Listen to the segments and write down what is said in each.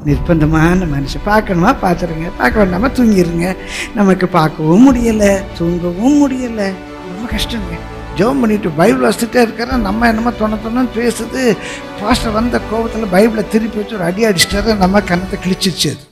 நிர்பந்தமான மனுஷன் பார்க்கணுமா பார்த்துருங்க பார்க்க வேண்டாமா தூங்கிடுங்க நமக்கு பார்க்கவும் முடியலை தூங்கவும் முடியலை ரொம்ப கஷ்டங்க ஜெபம் பண்ணிட்டு பைபிள் வச்சுட்டே இருக்கிறோம் நம்ம என்னமோ தொண தொண்ணு பேசுது பாஸ்டர் வந்த கோபத்தில் பைபிளை திருப்பி வச்சு ஒரு அடி அடிச்சிட்டாரு நம்ம கண்ணத்தை கிழிச்சிருச்சு அது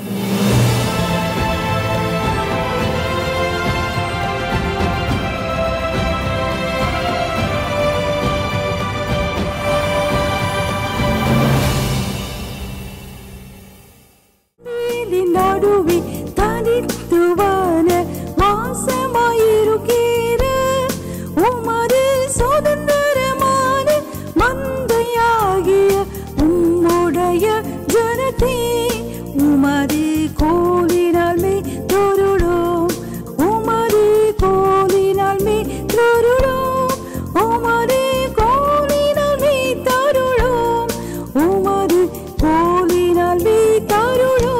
வேலி நடுவே தனித்துவான வாசமாயிருக்கிற உமது சுதந்திரமான மந்தையாகிய உம்முடைய ஜனத்தே உமது கோலினால் மே தொருளோம் உமது கோலினால் மே தொருளோம் உமது கோலினால் மே தருளோம் உமது கோலினால் மே தருளோம்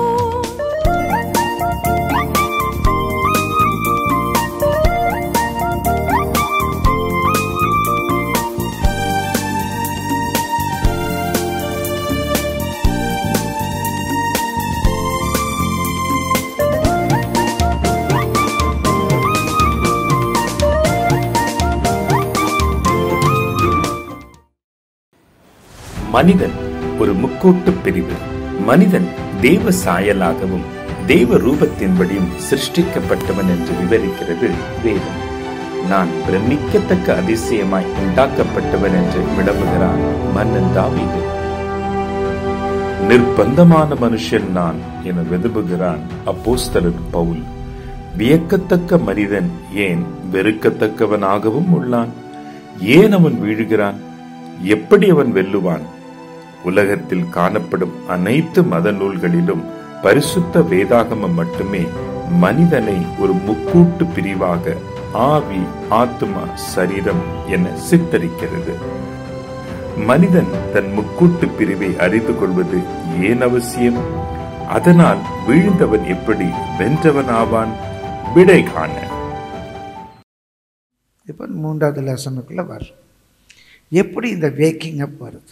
மனிதன் ஒரு முக்கூட்டு பிரிவு மனிதன் தேவ சாயலாகவும் தேவ ரூபத்தின்படியும் சிருஷ்டிக்கப்பட்டவன் என்று விவரிக்கிறது வேதம் நான் பிரமிக்கத்தக்க அதிசயமாய் உண்டாக்கப்பட்டவன் என்று விளம்புகிறான் மன்னன் தாவீது நிர்பந்தமான மனுஷன் நான் என வெதுபுகிறான் அப்போஸ்தலர் பவுல் வியக்கத்தக்க மனிதன் ஏன் வெறுக்கத்தக்கவனாகவும் உள்ளான் ஏன் அவன் வீழுகிறான் எப்படி அவன் வெல்லுவான் உலகத்தில் காணப்படும் அனைத்து மத நூல்களிலும் பரிசுத்த வேதாகமம் மட்டுமே மனிதனை ஒரு முக்கூட்டு பிரிவாக ஆவி ஆத்மா சரீரம் என சித்தரிக்கிறது மனிதன் தன் முக்கூட்டு பிரிவை அறிந்து கொள்வது ஏன் அவசியம் அதனால் வீழ்ந்தவன் எப்படி வென்றவன் ஆவான் விடை காண இப்போ மூன்றாவது லெசனுக்குள்ளே வரும் எப்படி இந்த வேக்கிங் அப் வருது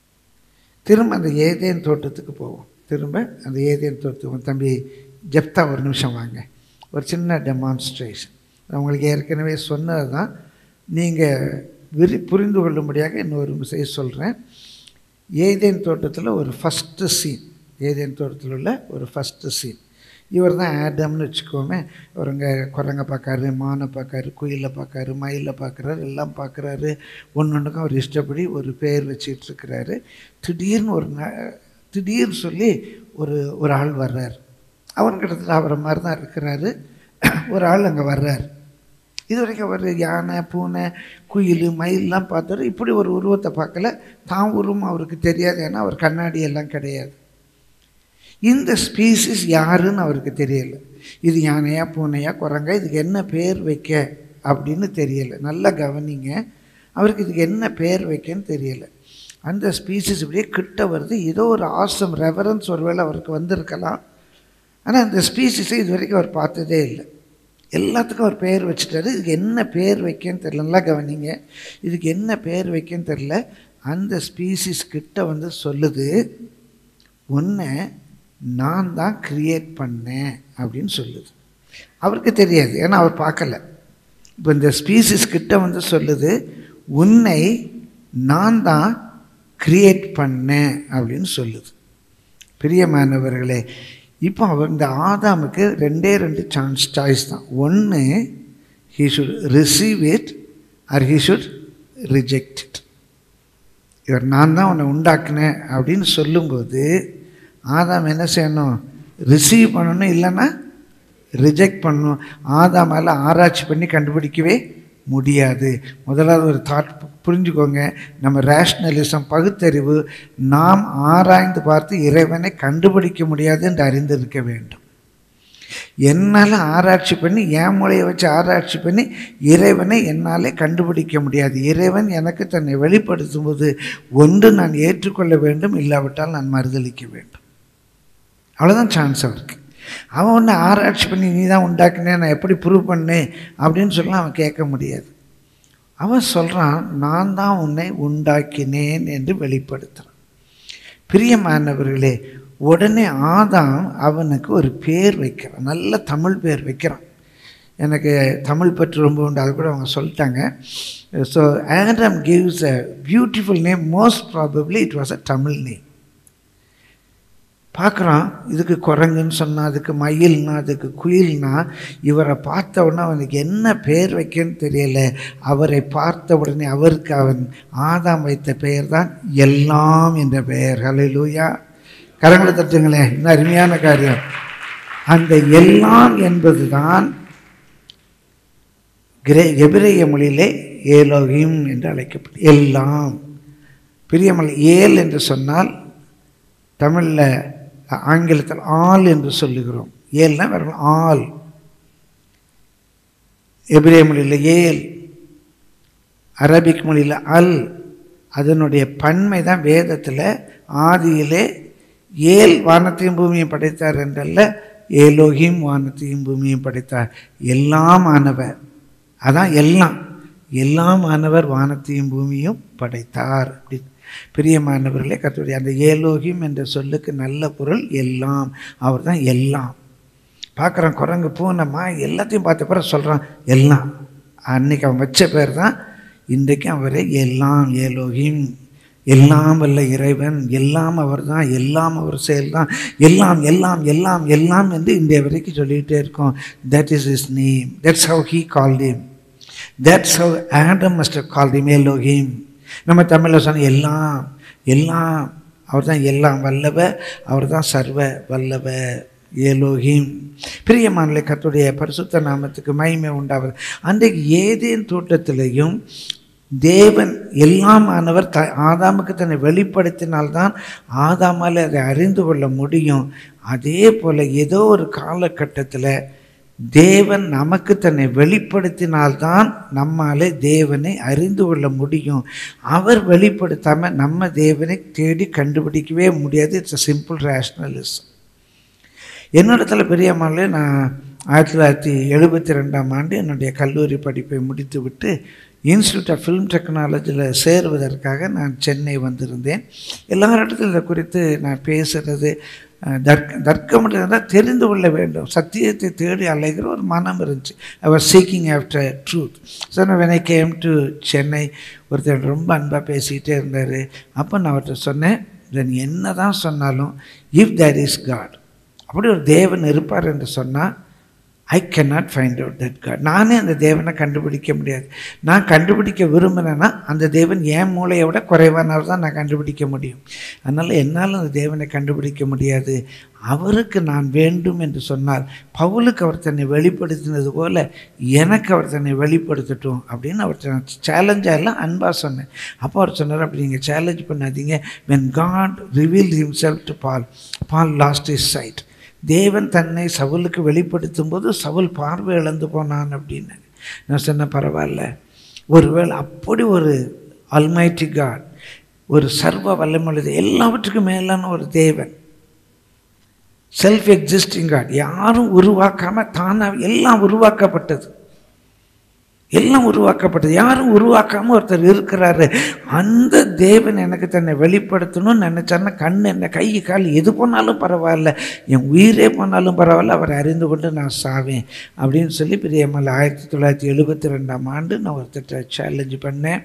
திரும்ப அந்த ஏதேன் தோட்டத்துக்கு போவோம் திரும்ப அந்த ஏதேன் தோட்டத்துக்கு தம்பி ஜெப்தா ஒரு நிமிஷம் வாங்க ஒரு சின்ன டெமான்ஸ்ட்ரேஷன் உங்களுக்கு ஏற்கனவே சொன்னது தான் நீங்கள் விரி புரிந்து கொள்ளும்படியாக இன்னொரு செய்ய சொல்கிறேன் ஏதேன் தோட்டத்தில் ஒரு ஃபஸ்ட்டு சீன் ஏதேன் தோட்டத்தில் உள்ள ஒரு ஃபஸ்ட்டு சீன் இவர் தான் ஆடம்னு வச்சுக்கோமே அவருங்க குரங்க பார்க்காரு மானை பார்க்காரு குயிலை பார்க்காரு மயிலை பார்க்குறாரு எல்லாம் பார்க்குறாரு ஒன்று ஒன்றுக்கும் அவர் இஷ்டப்படி ஒரு பேர் வச்சிட்டு இருக்கிறாரு திடீர்னு ஒரு ந திடீர்னு சொல்லி ஒரு ஒரு ஆள் வர்றார் அவன் கிட்டத்தட்ட அவரை மாதிரி தான் இருக்கிறாரு ஒரு ஆள் அங்கே வர்றார் இது வரைக்கும் அவர் யானை பூனை குயில் மயிலெலாம் பார்த்தாரு இப்படி ஒரு உருவத்தை பார்க்கல தான் உருவம் அவருக்கு தெரியாது ஏன்னா அவர் கண்ணாடி எல்லாம் கிடையாது இந்த ஸ்பீசிஸ் யாருன்னு அவருக்கு தெரியல இது யானையா பூனையா குரங்கா இதுக்கு என்ன பேர் வைக்க அப்படின்னு தெரியல நல்லா கவனிங்க அவருக்கு இதுக்கு என்ன பேர் வைக்கன்னு தெரியல அந்த ஸ்பீசிஸ் இப்படியே கிட்ட வருது ஏதோ ஒரு ஆசம் ரெவரன்ஸ் ஒருவேளை அவருக்கு வந்திருக்கலாம் ஆனால் அந்த ஸ்பீசிஸை இது வரைக்கும் அவர் பார்த்ததே இல்லை எல்லாத்துக்கும் அவர் பேர் வச்சுட்டாரு இதுக்கு என்ன பேர் வைக்கன்னு தெரியல நல்லா கவனிங்க இதுக்கு என்ன பேர் வைக்கன்னு தெரில அந்த ஸ்பீசிஸ் கிட்ட வந்து சொல்லுது ஒன்று நான் தான் கிரியேட் பண்ணேன் அப்படின்னு சொல்லுது அவருக்கு தெரியாது ஏன்னா அவர் பார்க்கல இப்போ இந்த ஸ்பீசிஸ் கிட்ட வந்து சொல்லுது உன்னை நான் தான் கிரியேட் பண்ணேன் அப்படின்னு சொல்லுது பிரியமானவர்களே இப்போ அவர் இந்த ஆதாமுக்கு ரெண்டே ரெண்டு சான்ஸ் சாய்ஸ் தான் ஒன்று he should receive it or he should reject it இவர் நான் தான் உன்னை உண்டாக்குனேன் அப்படின்னு சொல்லும்போது ஆதாம் என்ன செய்யணும் ரிசீவ் பண்ணணும் இல்லைன்னா ரிஜெக்ட் பண்ணணும் ஆதாம் மேலே ஆராய்ச்சி பண்ணி கண்டுபிடிக்கவே முடியாது முதலாவது ஒரு தாட் புரிஞ்சுக்கோங்க நம்ம ரேஷ்னலிசம் பகுத்தறிவு நாம் ஆராய்ந்து பார்த்து இறைவனை கண்டுபிடிக்க முடியாது என்று அறிந்திருக்க வேண்டும் என்னால் ஆராய்ச்சி பண்ணி என் மூளையை வச்சு ஆராய்ச்சி பண்ணி இறைவனை என்னாலே கண்டுபிடிக்க முடியாது இறைவன் எனக்கு தன்னை வெளிப்படுத்தும் போது ஒன்று நான் ஏற்றுக்கொள்ள வேண்டும் இல்லாவிட்டால் நான் மறுதளிக்க வேண்டும் அவ்வளோதான் சான்ஸ் அவருக்கு அவன் ஒன்று ஆராய்ச்சி பண்ணி நீ தான் உண்டாக்குனே நான் எப்படி ப்ரூவ் பண்ணேன் அப்படின்னு சொல்லலாம் அவன் கேட்க முடியாது அவன் சொல்கிறான் நான் தான் உன்னை உண்டாக்கினேன் என்று வெளிப்படுத்துகிறான் பிரியமானவர்களே உடனே ஆதாம் அவனுக்கு ஒரு பேர் வைக்கிறான் நல்ல தமிழ் பேர் வைக்கிறான் எனக்கு தமிழ் பற்று ரொம்ப உண்டு அது கூட அவங்க சொல்லிட்டாங்க so Adam gives a beautiful name most probably it was a Tamil name பார்க்குறான் இதுக்கு குரங்குன்னு சொன்னா அதுக்கு மயில்னா அதுக்கு குயில்னா இவரை பார்த்த உடனே அவனுக்கு என்ன பேர் வைக்கன்னு தெரியல அவரை பார்த்த உடனே அவருக்கு அவன் ஆதாம் வைத்த பெயர் தான் எல்லாம் என்ற பெயர் ஹalleluya கரங்களை தட்டுங்களேன் இன்னும் அருமையான காரியம் அந்த எல்லாம் என்பது தான் கிரே எபிரேய மொழியிலே ஏலோகிம் என்று அழைக்கப்படும் எல்லாம் பிரியமல் ஏல் என்று சொன்னால் தமிழில் ஆங்கிலத்தில் ஆல் என்று சொல்லுகிறோம் ஏல்னா வெறும் ஆல் எபிரேய மொழியில் ஏல் அரபிக் மொழியில் அல் அதனுடைய பன்மை தான் வேதத்தில் ஆதியிலே ஏல் வானத்தையும் பூமியும் படைத்தார் என்றல்ல ஏலோகிம் வானத்தையும் பூமியும் படைத்தார் எல்லாம் ஆனவர் அதான் எல்லாம் எல்லாம் ஆனவர் வானத்தையும் பூமியும் படைத்தார் அப்படி பிரியமானவர்களே கத்துடைய அந்த ஏலோகிம் என்ற சொல்லுக்கு நல்ல பொருள் எல்லாம் அவர் தான் எல்லாம் பார்க்குறான் குரங்கு பூனம்மா எல்லாத்தையும் பார்த்த பிறகு சொல்கிறான் எல்லாம் அன்னைக்கு அவன் வச்ச பேர் தான் இன்றைக்கும் அவரே எல்லாம் ஏலோகிம் எல்லாம் வல்ல இறைவன் எல்லாம் அவர் தான் எல்லாம் அவர் செயல் தான் எல்லாம் எல்லாம் எல்லாம் எல்லாம் என்று இன்றைய வரைக்கும் சொல்லிகிட்டே இருக்கோம் that is his name that's how he called him that's how Adam must called him Elohim நம்ம தமிழில் சொன்ன எல்லாம் எல்லாம் அவர் தான் எல்லாம் வல்லவ அவர் தான் சர்வ வல்லவ ஏலோகிம் பிரியமானலை கத்துடைய பரிசுத்த நாமத்துக்கு மகிமை உண்டாவது அன்றைக்கு ஏதேன் தோட்டத்திலையும் தேவன் எல்லாமானவர் த ஆதாமுக்கு தன்னை வெளிப்படுத்தினால்தான் ஆதாமால் அதை அறிந்து கொள்ள முடியும் அதே போல் ஏதோ ஒரு காலகட்டத்தில் தேவன் நமக்கு தன்னை வெளிப்படுத்தினால்தான் நம்மாலே தேவனை அறிந்து கொள்ள முடியும் அவர் வெளிப்படுத்தாமல் நம்ம தேவனை தேடி கண்டுபிடிக்கவே முடியாது இட்ஸ் அ சிம்பிள் ரேஷ்னலிசம் என்னிடத்துல பெரியம்மாலே நான் ஆயிரத்தி தொள்ளாயிரத்தி எழுபத்தி ரெண்டாம் ஆண்டு என்னுடைய கல்லூரி படிப்பை முடித்து விட்டு இன்ஸ்டியூட் ஆஃப் ஃபிலிம் டெக்னாலஜியில் சேருவதற்காக நான் சென்னை வந்திருந்தேன் எல்லாரிடத்திலும் இதை குறித்து நான் பேசுகிறது தர்க்க தர்க்கம் இருந்தால் தெரிந்து கொள்ள வேண்டும் சத்தியத்தை தேடி அலைகிற ஒரு மனம் இருந்துச்சு அவர் seeking after truth so when I came to Chennai ஒருத்தர் ரொம்ப அன்பாக பேசிக்கிட்டே இருந்தார் அப்போ நான் அவர்கிட்ட சொன்னேன் நீ என்ன தான் சொன்னாலும் இஃப் தேர் இஸ் காட் அப்படி ஒரு தேவன் இருப்பார் என்று சொன்னால் I cannot find out that God நானே அந்த தேவனை கண்டுபிடிக்க முடியாது நான் கண்டுபிடிக்க விரும்பினேன்னா அந்த தேவன் என் மூளையை விட குறைவானவர் தான் நான் கண்டுபிடிக்க முடியும் அதனால் என்னால் அந்த தேவனை கண்டுபிடிக்க முடியாது அவருக்கு நான் வேண்டும் என்று சொன்னால் பவுலுக்கு அவர் தன்னை வெளிப்படுத்தினது போல எனக்கு அவர் தன்னை வெளிப்படுத்தட்டும் அப்படின்னு அவர்கிட்ட நான் சேலஞ்சாக எல்லாம் அன்பாக சொன்னேன் அப்போ அவர் சொன்னார் அப்படி நீங்கள் சேலஞ்ச் பண்ணாதீங்க when God reveal himself to Paul Paul lost his sight தேவன் தன்னை சவுலுக்கு வெளிப்படுத்தும் போது சவுல் பார்வை இழந்து போனான் அப்படின்னு நான் சொன்ன பரவாயில்ல ஒருவேளை அப்படி ஒரு அல்மைட்டி காட் ஒரு சர்வ வல்லமொழி எல்லாவற்றுக்கும் மேலான ஒரு தேவன் செல்ஃப் எக்ஸிஸ்டிங் காட் யாரும் உருவாக்காம தானாக எல்லாம் உருவாக்கப்பட்டது எல்லாம் உருவாக்கப்பட்டது யாரும் உருவாக்காம ஒருத்தர் இருக்கிறாரு அந்த தேவன் எனக்கு தன்னை வெளிப்படுத்தணும்னு நினைச்சாருன்னா கண் என்ன கை கால் எது போனாலும் பரவாயில்ல என் உயிரே போனாலும் பரவாயில்ல அவரை அறிந்து கொண்டு நான் சாவேன் அப்படின்னு சொல்லி பிரியமல் ஆயிரத்தி தொள்ளாயிரத்தி எழுபத்தி ரெண்டாம் ஆண்டு நான் ஒருத்தர் சேலஞ்சு பண்ணேன்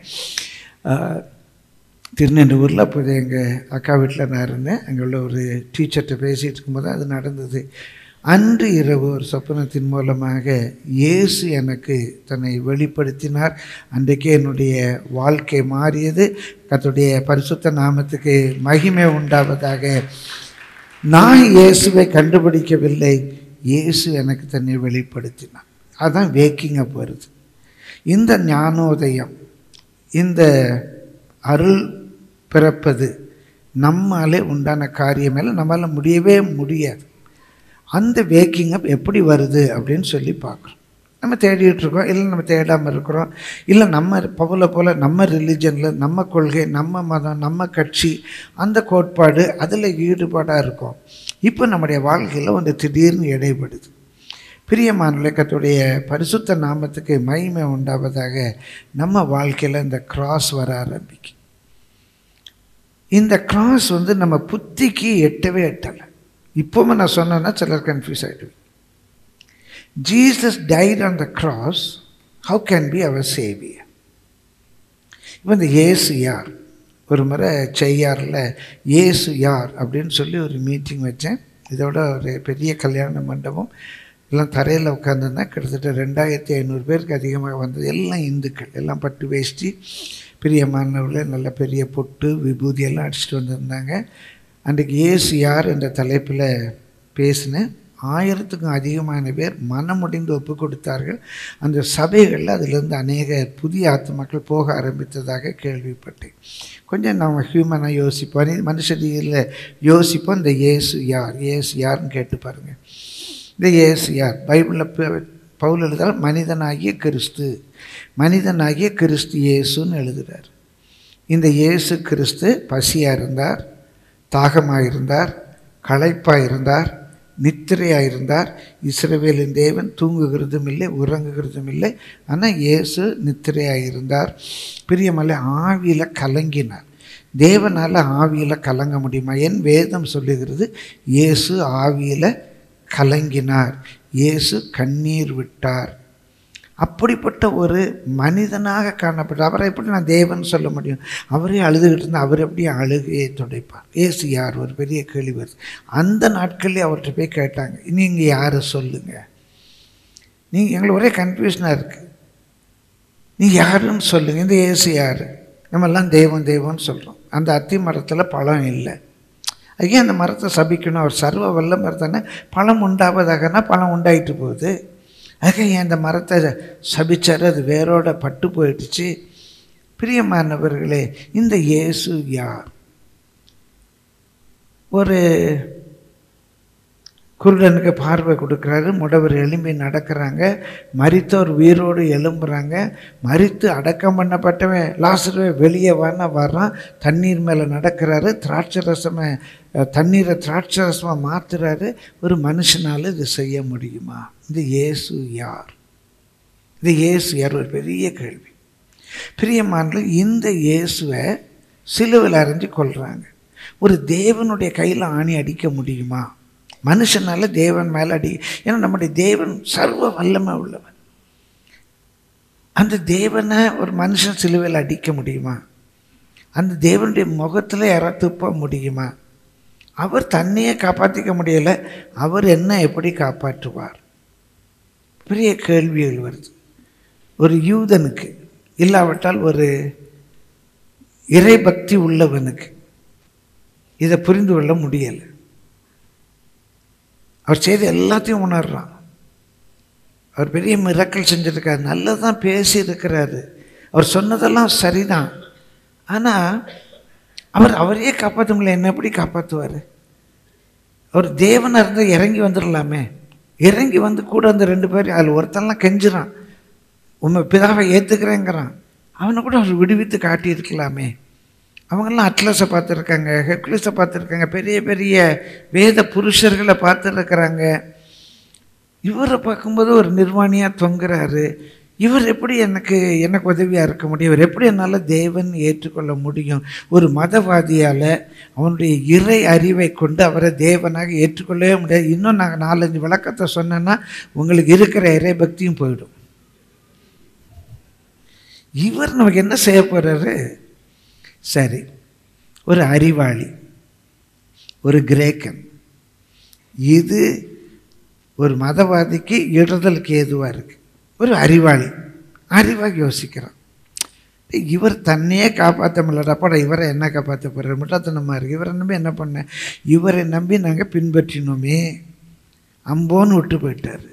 திருநெல்வேலியில் அப்போது எங்கள் அக்கா வீட்டில் நான் இருந்தேன் அங்கே உள்ள ஒரு டீச்சர்கிட்ட பேசிகிட்டு இருக்கும்போது அது நடந்தது அன்று இரவு ஒரு சொப்பனத்தின் மூலமாக இயேசு எனக்கு தன்னை வெளிப்படுத்தினார் அன்றைக்கே என்னுடைய வாழ்க்கை மாறியது கத்துடைய பரிசுத்த நாமத்துக்கு மகிமை உண்டாவதாக நான் இயேசுவை கண்டுபிடிக்கவில்லை இயேசு எனக்கு தன்னை வெளிப்படுத்தினார் அதுதான் வேக்கிங் அப் வருது இந்த ஞானோதயம் இந்த அருள் பிறப்பது நம்மாலே உண்டான காரியமேல நம்மளால் முடியவே முடியாது அந்த வேக்கிங் அப் எப்படி வருது அப்படின்னு சொல்லி பார்க்குறோம் நம்ம தேடிட்டு இருக்கோம் இல்லை நம்ம தேடாமல் இருக்கிறோம் இல்லை நம்ம பவுல போல் நம்ம ரிலிஜனில் நம்ம கொள்கை நம்ம மதம் நம்ம கட்சி அந்த கோட்பாடு அதில் ஈடுபாடாக இருக்கும் இப்போ நம்முடைய வாழ்க்கையில் ஒன்று திடீர்னு இடைப்படுது பிரியமான கத்துடைய பரிசுத்த நாமத்துக்கு மகிமை உண்டாவதாக நம்ம வாழ்க்கையில் இந்த கிராஸ் வர ஆரம்பிக்கும் இந்த கிராஸ் வந்து நம்ம புத்திக்கு எட்டவே எட்டலை இப்போவும் நான் சொன்னேன்னா சிலர் கன்ஃபியூஸ் ஆகிடுவேன் Jesus died on the cross how can be our saviour இப்போ இந்த ஏசு யார் ஒரு முறை செய்யாரில் ஏசு யார் அப்படின்னு சொல்லி ஒரு மீட்டிங் வச்சேன் இதோட ஒரு பெரிய கல்யாண மண்டபம் எல்லாம் தரையில் உட்காந்துருந்தேன் கிட்டத்தட்ட ரெண்டாயிரத்தி ஐநூறு பேருக்கு அதிகமாக வந்தது எல்லாம் இந்துக்கள் எல்லாம் பட்டு வேஷ்டி பிரியமானவர்கள் நல்ல பெரிய பொட்டு விபூதி எல்லாம் அடிச்சுட்டு வந்திருந்தாங்க அன்றைக்கு ஏசு யார் என்ற தலைப்பில் பேசினேன் ஆயிரத்துக்கும் அதிகமான பேர் மனமுடிந்து ஒப்பு கொடுத்தார்கள் அந்த சபைகளில் அதிலிருந்து அநேக புதிய ஆத்மாக்கள் போக ஆரம்பித்ததாக கேள்விப்பட்டேன் கொஞ்சம் நம்ம ஹியூமனாக யோசிப்போம் மனுஷதியில் யோசிப்போம் இந்த இயேசு யார் இயேசு யாருன்னு கேட்டு பாருங்கள் இந்த இயேசு யார் பைபிளில் பவுல் எழுதால் மனிதனாகிய கிறிஸ்து மனிதனாகிய கிறிஸ்து இயேசுன்னு எழுதுகிறார் இந்த இயேசு கிறிஸ்து பசியாக இருந்தார் தாகமாக இருந்தார் களைப்பாக இருந்தார் நித்திரையாக இருந்தார் இஸ்ரவேலின் தேவன் தூங்குகிறதும் இல்லை உறங்குகிறதும் இல்லை ஆனால் இயேசு நித்திரையாக இருந்தார் பிரியமல்ல ஆவியில் கலங்கினார் தேவனால் ஆவியில் கலங்க முடியுமா என் வேதம் சொல்லுகிறது இயேசு ஆவியில் கலங்கினார் இயேசு கண்ணீர் விட்டார் அப்படிப்பட்ட ஒரு மனிதனாக காணப்பட்ட அவரை எப்படி நான் தேவன் சொல்ல முடியும் அவரே அழுதுகிட்டு இருந்தால் அவர் எப்படி அழுகையை துடைப்பார் ஏசு யார் ஒரு பெரிய கேள்வி வருது அந்த நாட்கள்லேயே அவர்கிட்ட போய் கேட்டாங்க நீங்கள் யாரை சொல்லுங்கள் நீங்கள் எங்களுக்கு ஒரே கன்ஃபியூஷனாக இருக்குது நீ யாருன்னு சொல்லுங்கள் இந்த ஏசு யார் நம்மெல்லாம் தெய்வம் தெய்வம்னு சொல்கிறோம் அந்த அத்தி மரத்தில் பழம் இல்லை ஐயா அந்த மரத்தை சபிக்கணும் அவர் சர்வ வல்ல மரத்தானே பழம் உண்டாவதாகனா பழம் உண்டாயிட்டு போகுது அதுக்கு ஏன் அந்த மரத்தை சபிச்சார் அது வேரோட பட்டு போயிடுச்சு பிரியமானவர்களே இந்த இயேசு யார் ஒரு குருடனுக்கு பார்வை கொடுக்குறாரு முடவர் எலும்பி நடக்கிறாங்க மறித்தோர் உயிரோடு எழும்புறாங்க மறித்து அடக்கம் பண்ணப்பட்டவன் லாசருவே வெளியே வான வர்றான் தண்ணீர் மேலே நடக்கிறாரு திராட்சை ரசமை தண்ணீரை திராட்சை ரசமாக மாற்றுறாரு ஒரு மனுஷனால் இது செய்ய முடியுமா இந்த இயேசு யார் இந்த இயேசு யார் ஒரு பெரிய கேள்வி பிரியமானது இந்த இயேசுவை சிலுவில் அரைஞ்சு கொள்கிறாங்க ஒரு தேவனுடைய கையில் ஆணி அடிக்க முடியுமா மனுஷனால தேவன் மேலே அடி ஏன்னா நம்முடைய தேவன் சர்வ வல்லமை உள்ளவன் அந்த தேவனை ஒரு மனுஷன் சிலுவையில் அடிக்க முடியுமா அந்த தேவனுடைய முகத்தில் யாராவது துப்ப முடியுமா அவர் தன்னையே காப்பாற்றிக்க முடியலை அவர் என்ன எப்படி காப்பாற்றுவார் பெரிய கேள்விகள் வருது ஒரு யூதனுக்கு இல்லாவிட்டால் ஒரு இறைபக்தி உள்ளவனுக்கு இதை புரிந்து கொள்ள முடியலை அவர் செய்த எல்லாத்தையும் உணர்றான் அவர் பெரிய மிரக்கல் செஞ்சுருக்காரு நல்லதான் பேசியிருக்கிறாரு அவர் சொன்னதெல்லாம் சரிதான் ஆனால் அவர் அவரையே காப்பாற்ற முடியல என்ன எப்படி காப்பாற்றுவார் அவர் தேவனாக இருந்தால் இறங்கி வந்துடலாமே இறங்கி வந்து கூட அந்த ரெண்டு பேர் அதில் ஒருத்தன்லாம் கெஞ்சுறான் உண்மை பிதாவை ஏற்றுக்கிறேங்கிறான் அவனை கூட அவர் விடுவித்து காட்டியிருக்கலாமே அவங்கெல்லாம் அட்லஸை பார்த்துருக்காங்க ஹெக்லிஸை பார்த்துருக்காங்க பெரிய பெரிய வேத புருஷர்களை பார்த்துருக்குறாங்க இவரை பார்க்கும்போது ஒரு நிர்வாணியாக தொங்குறாரு இவர் எப்படி எனக்கு எனக்கு உதவியாக இருக்க முடியும் இவர் எப்படி என்னால் தேவன் ஏற்றுக்கொள்ள முடியும் ஒரு மதவாதியால் அவனுடைய இறை அறிவை கொண்டு அவரை தேவனாக ஏற்றுக்கொள்ளவே முடியாது இன்னும் நாங்கள் நாலஞ்சு விளக்கத்தை சொன்னேன்னா உங்களுக்கு இருக்கிற இறை பக்தியும் போயிடும் இவர் நமக்கு என்ன செய்ய போகிறாரு சரி ஒரு அறிவாளி ஒரு கிரேக்கன் இது ஒரு மதவாதிக்கு இடதலுக்கு ஏதுவாக இருக்குது ஒரு அறிவாளி அறிவாக யோசிக்கிறான் இவர் தன்னையே காப்பாற்ற முடியலடாப்பட இவரை என்ன காப்பாற்ற போகிறார் முட்டாத்தனமாக இருக்குது இவரை நம்பி என்ன பண்ண இவரை நம்பி நாங்கள் பின்பற்றினோமே அம்போன்னு விட்டு போயிட்டார்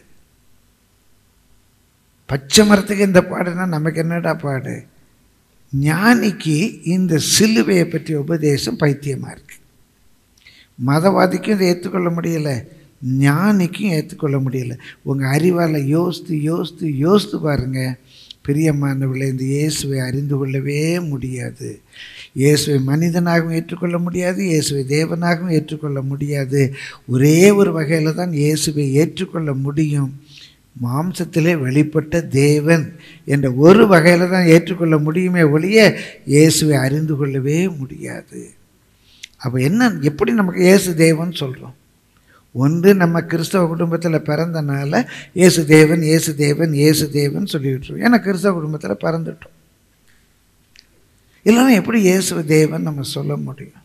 பச்சை மரத்துக்கு இந்த பாடுனா நமக்கு என்னடா பாடு ஞானிக்கு இந்த சிலுவையை பற்றிய உபதேசம் பைத்தியமாக இருக்குது மதவாதிக்கும் இதை ஏற்றுக்கொள்ள முடியலை ஞானிக்கும் ஏற்றுக்கொள்ள முடியலை உங்கள் அறிவால் யோசித்து யோசித்து யோசித்து பாருங்கள் பிரியமானவர்களை இந்த இயேசுவை அறிந்து கொள்ளவே முடியாது இயேசுவை மனிதனாகவும் ஏற்றுக்கொள்ள முடியாது இயேசுவை தேவனாகவும் ஏற்றுக்கொள்ள முடியாது ஒரே ஒரு வகையில் தான் இயேசுவை ஏற்றுக்கொள்ள முடியும் மாம்சத்திலே வெளிப்பட்ட தேவன் என்ற ஒரு வகையில் தான் ஏற்றுக்கொள்ள முடியுமே ஒழிய இயேசுவை அறிந்து கொள்ளவே முடியாது அப்போ என்ன எப்படி நமக்கு இயேசு தேவன் சொல்கிறோம் ஒன்று நம்ம கிறிஸ்தவ குடும்பத்தில் பிறந்தனால இயேசு தேவன் இயேசு தேவன் இயேசு தேவன் சொல்லிவிட்டுருவோம் ஏன்னா கிறிஸ்தவ குடும்பத்தில் பிறந்துட்டோம் இல்லைன்னா எப்படி இயேசு தேவன் நம்ம சொல்ல முடியும்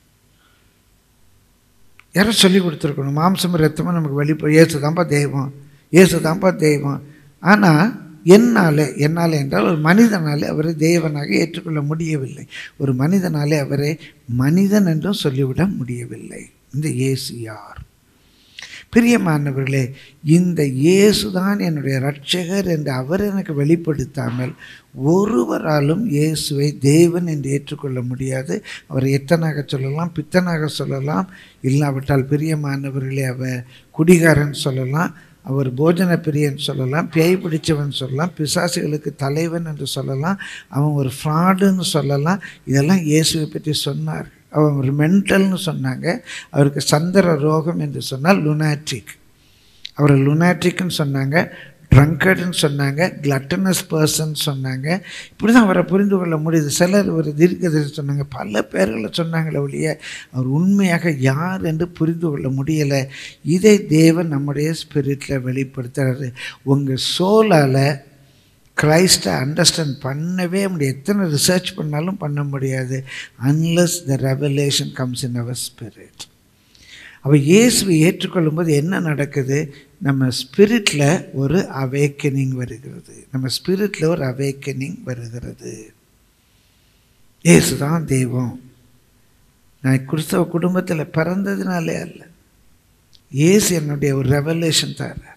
யாரோ சொல்லி கொடுத்துருக்கணும் மாம்சம் ரத்தமும் நமக்கு வெளிப்போ இயேசு தான்ப்பா தெய்வம் இயேசு தான்ப்பா தெய்வம் ஆனால் என்னால் என்னால் என்றால் ஒரு மனிதனாலே அவரை தேவனாக ஏற்றுக்கொள்ள முடியவில்லை ஒரு மனிதனாலே அவரை மனிதன் என்றும் சொல்லிவிட முடியவில்லை இந்த இயேசு யார் பிரியமானவர்களே இந்த இயேசுதான் என்னுடைய இரட்சகர் என்று அவர் எனக்கு வெளிப்படுத்தாமல் ஒருவராலும் இயேசுவை தேவன் என்று ஏற்றுக்கொள்ள முடியாது அவரை எத்தனாக சொல்லலாம் பித்தனாக சொல்லலாம் இல்லாவிட்டால் பிரியமானவர்களே அவர் குடிகாரன் சொல்லலாம் அவர் போஜன பிரியன் சொல்லலாம் பேய் பிடிச்சவன் சொல்லலாம் பிசாசுகளுக்கு தலைவன் என்று சொல்லலாம் அவன் ஒரு ஃப்ராடுன்னு சொல்லலாம் இதெல்லாம் இயேசுவை பற்றி சொன்னார் அவன் ஒரு மென்டல்னு சொன்னாங்க அவருக்கு சந்திர ரோகம் என்று சொன்னால் லுனாட்டிக் அவரை லுனாட்டிக்னு சொன்னாங்க ட்ரங்கர்டுன்னு சொன்னாங்க கிளட்டனஸ் பர்சன் சொன்னாங்க இப்படி தான் அவரை புரிந்து கொள்ள முடியுது சிலர் ஒரு தீர்க்கதரிசி சொன்னாங்க பல பேர்களை சொன்னாங்களே ஒழிய அவர் உண்மையாக யார் என்று புரிந்து கொள்ள முடியலை இதை தேவன் நம்முடைய ஸ்பிரிட்டில் வெளிப்படுத்துறாரு உங்கள் சோலால் கிரைஸ்டை அண்டர்ஸ்டாண்ட் பண்ணவே முடியாது எத்தனை ரிசர்ச் பண்ணாலும் பண்ண முடியாது unless the revelation comes in our spirit அப்போ இயேசுவை ஏற்றுக்கொள்ளும்போது என்ன நடக்குது நம்ம ஸ்பிரிட்டில் ஒரு அவேக்கனிங் வருகிறது நம்ம ஸ்பிரிட்டில் ஒரு அவேக்கனிங் வருகிறது இயேசு தான் தெய்வம் நான் கிறிஸ்தவ குடும்பத்தில் பிறந்ததுனாலே அல்ல இயேசு என்னுடைய ஒரு ரெவலேஷன் தர்றார்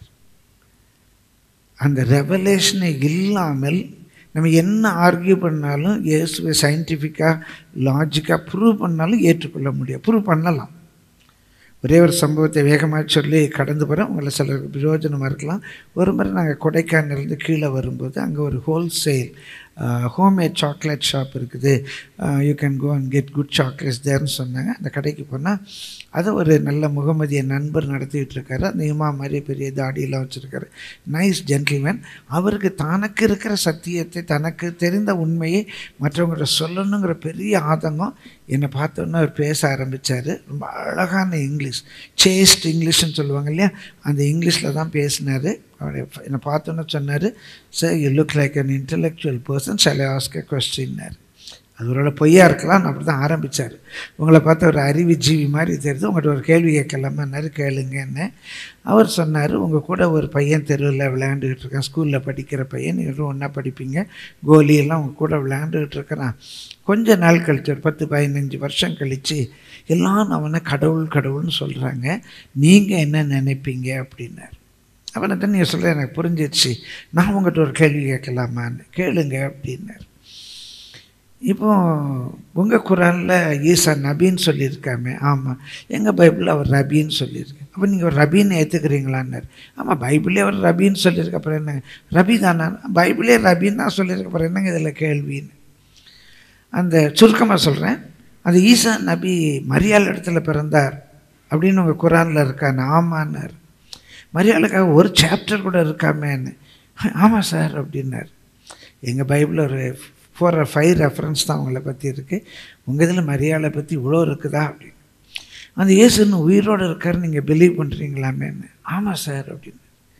அந்த ரெவலேஷனை இல்லாமல் நம்ம என்ன ஆர்கியூ பண்ணாலும் இயேசுவை சயின்டிஃபிக்காக லாஜிக்காக ப்ரூவ் பண்ணாலும் ஏற்றுக்கொள்ள முடியாது ப்ரூவ் பண்ணலாம் ஒரே ஒரு சம்பவத்தை வேகமாக சொல்லி கடந்து போகிறோம் உங்களை சிலருக்கு பிரயோஜனமாக இருக்கலாம் ஒரு முறை நாங்கள் கொடைக்கானல்லேருந்து கீழே வரும்போது அங்கே ஒரு ஹோல்சேல் ஹோம்மேட் சாக்லேட் ஷாப் இருக்குது you can go and get good chocolates தேர்னு சொன்னாங்க அந்த கடைக்கு போனால் அதை ஒரு நல்ல முகமதிய நண்பர் நடத்திக்கிட்டு இருக்காரு அந்த இமா மாதிரி பெரிய தாடியெல்லாம் வச்சுருக்காரு நைஸ் ஜென்டில்மேன் அவருக்கு தனக்கு இருக்கிற சத்தியத்தை தனக்கு தெரிந்த உண்மையை மற்றவங்கள்ட்ட சொல்லணுங்கிற பெரிய ஆதங்கம் என்னை பார்த்தோன்னே அவர் பேச ஆரம்பித்தார் ரொம்ப அழகான இங்கிலீஷ் சேஸ்ட் இங்கிலீஷ்னு சொல்லுவாங்க இல்லையா அந்த இங்கிலீஷில் தான் பேசினார் அவருடைய என்னை பார்த்தோன்னே சொன்னார் sir you look like an intellectual person சில ஆஸ்க் கொஸ்டின்னார் அது ஒரு பொய்யா இருக்கலாம் அப்படி தான் ஆரம்பித்தார் உங்களை பார்த்து ஒரு அறிவு ஜீவி மாதிரி தெரியுது உங்கள்கிட்ட ஒரு கேள்வி கேட்கலாமான்னாரு கேளுங்கன்னு அவர் சொன்னார் உங்கள் கூட ஒரு பையன் தெருவில் விளையாண்டுக்கிட்டு இருக்கான் ஸ்கூலில் படிக்கிற பையன் நீங்கள் ஒன்றா படிப்பீங்க கோலியெல்லாம் உங்கள் கூட விளையாண்டுக்கிட்டு இருக்கிறான் கொஞ்ச நாள் கழிச்சு ஒரு பத்து பதினஞ்சு வருஷம் கழித்து எல்லாம் அவனை கடவுள் கடவுள்னு சொல்கிறாங்க நீங்கள் என்ன நினைப்பீங்க அப்படின்னார் அவனை தான் நீங்கள் சொல்ல எனக்கு புரிஞ்சிடுச்சு நான் உங்கள்கிட்ட ஒரு கேள்வி கேட்கலாமான்னு கேளுங்க அப்படின்னார் இப்போ உங்கள் குரானில் ஈசா நபின்னு சொல்லியிருக்காமே ஆமாம் எங்கள் பைபிளில் அவர் ரபின்னு சொல்லியிருக்கேன் அப்போ நீங்கள் ஒரு ரபின்னு ஏற்றுக்கிறீங்களான்னாரு ஆமாம் பைபிளே அவர் ரபின்னு சொல்லியிருக்க அப்புறம் என்னங்க ரபி தானா பைபிளே ரபின்னு தான் சொல்லியிருக்க அப்புறம் என்னங்க இதில் கேள்வின்னு அந்த சுருக்கமாக சொல்கிறேன் அந்த ஈசா நபி மரியாள் இடத்துல பிறந்தார் அப்படின்னு உங்கள் குரானில் இருக்கான்னு ஆமான்னார் மரியாளுக்காக ஒரு சாப்டர் கூட இருக்காமேன்னு ஆமாம் சார் அப்படின்னார் எங்கள் பைபிளில் ஒரு ஃபோர் ஆர் ஃபைவ் ரெஃபரன்ஸ் தான் அவங்கள பற்றி இருக்குது உங்கள் இதில் மரியாதை பற்றி இவ்வளோ இருக்குதா அப்படின்னு அந்த இயேசுன்னு உயிரோடு இருக்காருன்னு நீங்கள் பிலீவ் பண்ணுறீங்களாமேன்னு ஆமாம் சார் அப்படின்னு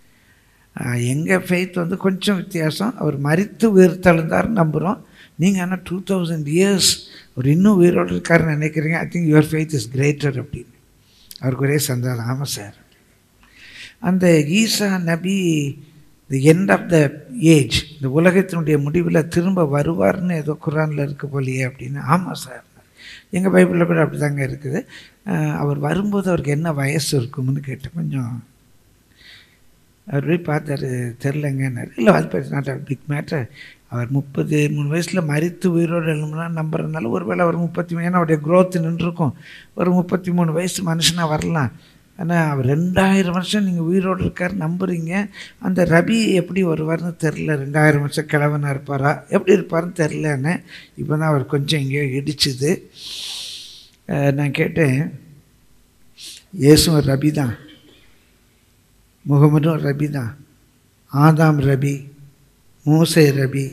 எங்கள் ஃபெய்த் வந்து கொஞ்சம் வித்தியாசம் அவர் மறித்து உயிர் தழுந்தார் நம்புகிறோம் நீங்கள் ஆனால் டூ தௌசண்ட் இயர்ஸ் அவர் இன்னும் உயிரோடு இருக்காருன்னு நினைக்கிறீங்க I think your faith is greater அப்படின்னு அவருக்கு ஒரே சந்தானம் ஆமாம் சார் அந்த ஈசா நபி the end of the age இந்த உலகத்தினுடைய முடிவில் திரும்ப வருவார்னு ஏதோ குரானில் இருக்க போலியே அப்படின்னு ஆமாம் சார் எங்கள் பைபிளில் கூட அப்படி தாங்க இருக்குது அவர் வரும்போது அவருக்கு என்ன வயசு இருக்கும்னு கேட்டேன் கொஞ்சம் அவர் போய் பார்த்தாரு தெரிலங்கன்னாரு இல்லை அது பற்றி நாட் பிக் மேட்டர் அவர் முப்பது மூணு வயசில் மறித்து உயிரோடு எழுமனா நம்புறதுனால ஒருவேளை அவர் முப்பத்தி மூணு ஏன்னா அவருடைய க்ரோத் நின்றுருக்கும் ஒரு முப்பத்தி மூணு வயசு மனுஷனாக வரலாம் ஆனால் அவர் ரெண்டாயிரம் வருஷம் நீங்கள் உயிரோடு இருக்கார் நம்புறீங்க அந்த ரபி எப்படி வருவார்னு தெரில ரெண்டாயிரம் வருஷம் கிழவனாக இருப்பாரா எப்படி இருப்பார்னு தெரிலன்னு இப்போ தான் அவர் கொஞ்சம் எங்கேயோ இடிச்சுது நான் கேட்டேன் இயேசும் ரபி தான் முகமதும் ரபி தான் ஆதாம் ரபி மூசை ரபி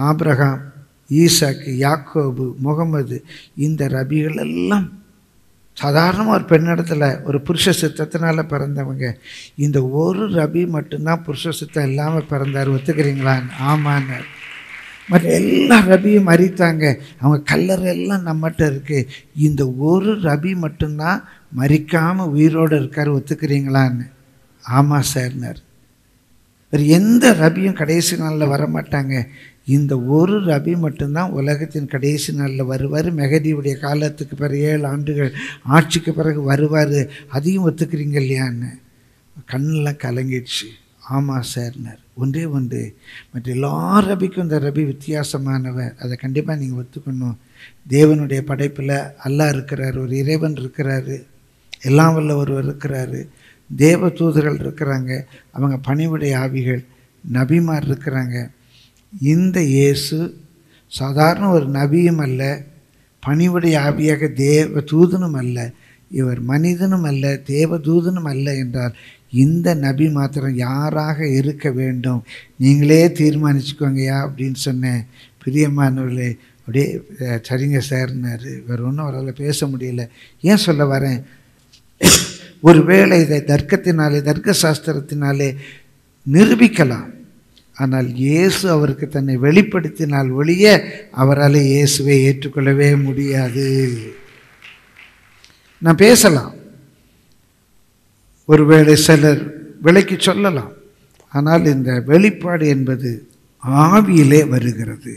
ஆப்ரஹாம் ஈசாக்கு யாக்கோபு முகமது இந்த ரபிகள் எல்லாம் சாதாரணமாக ஒரு பெண்ணிடத்துல ஒரு புருஷ சித்தத்தினால பிறந்தவங்க இந்த ஒரு ரபி மட்டும்தான் புருஷ சித்தம் இல்லாமல் பிறந்தார் ஒத்துக்கிறீங்களான்னு ஆமான்னார் மற்ற எல்லா ரபியும் மறித்தாங்க அவங்க கல்லறை எல்லாம் நம்மகிட்ட இருக்கு இந்த ஒரு ரபி மட்டும்தான் மறிக்காமல் உயிரோடு இருக்கார் ஒத்துக்கிறீங்களான்னு ஆமாம் சார்னார் வேறு எந்த ரபியும் கடைசி நாளில் வரமாட்டாங்க இந்த ஒரு ரபி மட்டும்தான் உலகத்தின் கடைசி நாளில் வருவார் மெகதியுடைய காலத்துக்கு பிறகு ஏழு ஆண்டுகள் ஆட்சிக்கு பிறகு வருவார் அதையும் ஒத்துக்கிறீங்க இல்லையான்னு கண்ணெல்லாம் கலங்கிடுச்சு ஆமாம் சார்னார் ஒன்றே ஒன்று மற்ற எல்லா ரபிக்கும் இந்த ரபி வித்தியாசமானவர் அதை கண்டிப்பாக நீங்கள் ஒத்துக்கணும் தேவனுடைய படைப்பில் அல்லாஹ் இருக்கிறார் ஒரு இறைவன் இருக்கிறாரு எல்லாம் வல்ல ஒருவர் இருக்கிறாரு தேவ தூதர்கள் இருக்கிறாங்க அவங்க பணிவுடைய ஆவிகள் நபிமார் இருக்கிறாங்க இந்த இயேசு சாதாரண ஒரு நபியும் அல்ல பணிவுடைய ஆவியாக தேவ தூதனும் அல்ல இவர் மனிதனும் அல்ல தேவ தூதனும் அல்ல என்றால் இந்த நபி மாத்திரம் யாராக இருக்க வேண்டும் நீங்களே தீர்மானிச்சுக்கோங்கயா அப்படின்னு சொன்னேன் பிரியமானவர்களே அப்படியே அஹ், சரிங்க சார்னாரு வேறு ஒன்றும் அவரால் பேச முடியல ஏன் சொல்ல வரேன் ஒருவேளை இதை தர்க்கத்தினாலே தர்க்க சாஸ்திரத்தினாலே நிரூபிக்கலாம் ஆனால் இயேசு அவருக்கு தன்னை வெளிப்படுத்தினால் ஒழிய அவரால் இயேசுவை ஏற்றுக்கொள்ளவே முடியாது நான் பேசலாம் ஒருவேளை சிலர் விலைக்கு சொல்லலாம் ஆனால் இந்த வெளிப்பாடு என்பது ஆவியிலே வருகிறது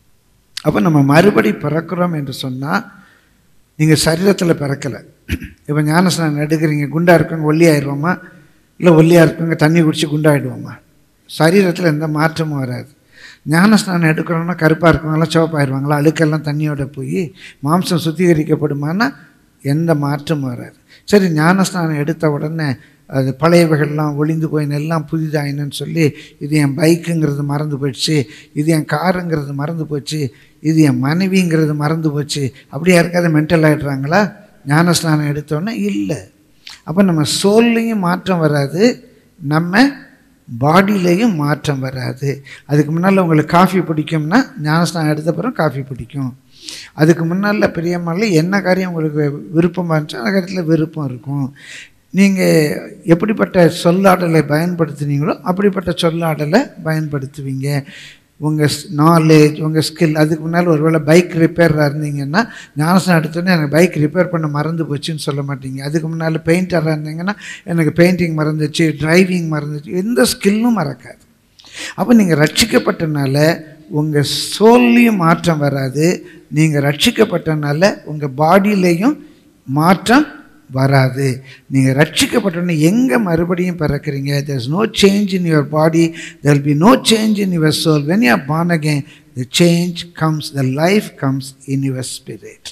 அப்போ நம்ம மறுபடி பிறக்கிறோம் என்று சொன்னால் நீங்கள் சரீரத்தில் பிறக்கலை இப்போ ஞானஸ்நானம் எடுக்கிறீங்க குண்டா இருக்கவங்க ஒல்லியாயிடுவோமா இல்லை ஒல்லியாக இருக்கவங்க தண்ணி குடிச்சு குண்டாயிடுவோமா சரீரத்தில் எந்த மாற்றமும் வராது ஞானஸ்நானம் எடுக்கிறோம்னா கருப்பாக இருக்கவங்களாம் சிவப்பாயிருவாங்களா அழுக்கெல்லாம் தண்ணியோட போய் மாம்சம் சுத்திகரிக்கப்படுமானா எந்த மாற்றமும் வராது சரி ஞானஸ்நானம் எடுத்த உடனே அது பழையவைகள்லாம் ஒளிந்து போயின எல்லாம் புதிதாயினுன்னு சொல்லி இது என் பைக்குங்கிறது மறந்து போயிடுச்சு இது என் காருங்கிறது மறந்து போச்சு இது என் மனைவிங்கிறது மறந்து போச்சு அப்படியே யாருக்காவது மென்டல் ஆகிடுறாங்களா ஞானஸ்நானம் எடுத்தோன்னே இல்லை அப்போ நம்ம சோல்லையும் மாற்றம் வராது நம்ம பாடியிலையும் மாற்றம் வராது அதுக்கு முன்னால் உங்களுக்கு காஃபி பிடிக்கும்னா ஞானஸ்நானம் எடுத்த பிறகு காஃபி பிடிக்கும் அதுக்கு முன்னால் பிரியமான என்ன காரியம் உங்களுக்கு விருப்பமாக இருந்துச்சோ அந்த காரியத்தில் விருப்பம் இருக்கும் நீங்கள் எப்படிப்பட்ட சொல்லாடலை பயன்படுத்துனீங்களோ அப்படிப்பட்ட சொல்லாடலை பயன்படுத்துவீங்க உங்கள் நாலேஜ் உங்கள் ஸ்கில் அதுக்கு முன்னால் ஒருவேளை பைக் ரிப்பேராக இருந்தீங்கன்னா ஞானசனம் எடுத்தோன்னே எனக்கு பைக் ரிப்பேர் பண்ண மறந்து போச்சுன்னு சொல்ல மாட்டீங்க அதுக்கு முன்னால் பெயிண்டராக இருந்தீங்கன்னா எனக்கு பெயிண்டிங் மறந்துச்சு டிரைவிங் மறந்துச்சு எந்த ஸ்கில்லும் மறக்காது அப்போ நீங்கள் ரட்சிக்கப்பட்டனால உங்கள் சோல்லையும் மாற்றம் வராது நீங்கள் ரட்சிக்கப்பட்டனால உங்கள் பாடியிலையும் மாற்றம் வராது நீங்கள் ரட்சிக்கப்பட்டோன்னே எங்கே மறுபடியும் பிறக்கிறீங்க there's no change in your body there will be no change in your soul when you are born again the change comes the life comes in your spirit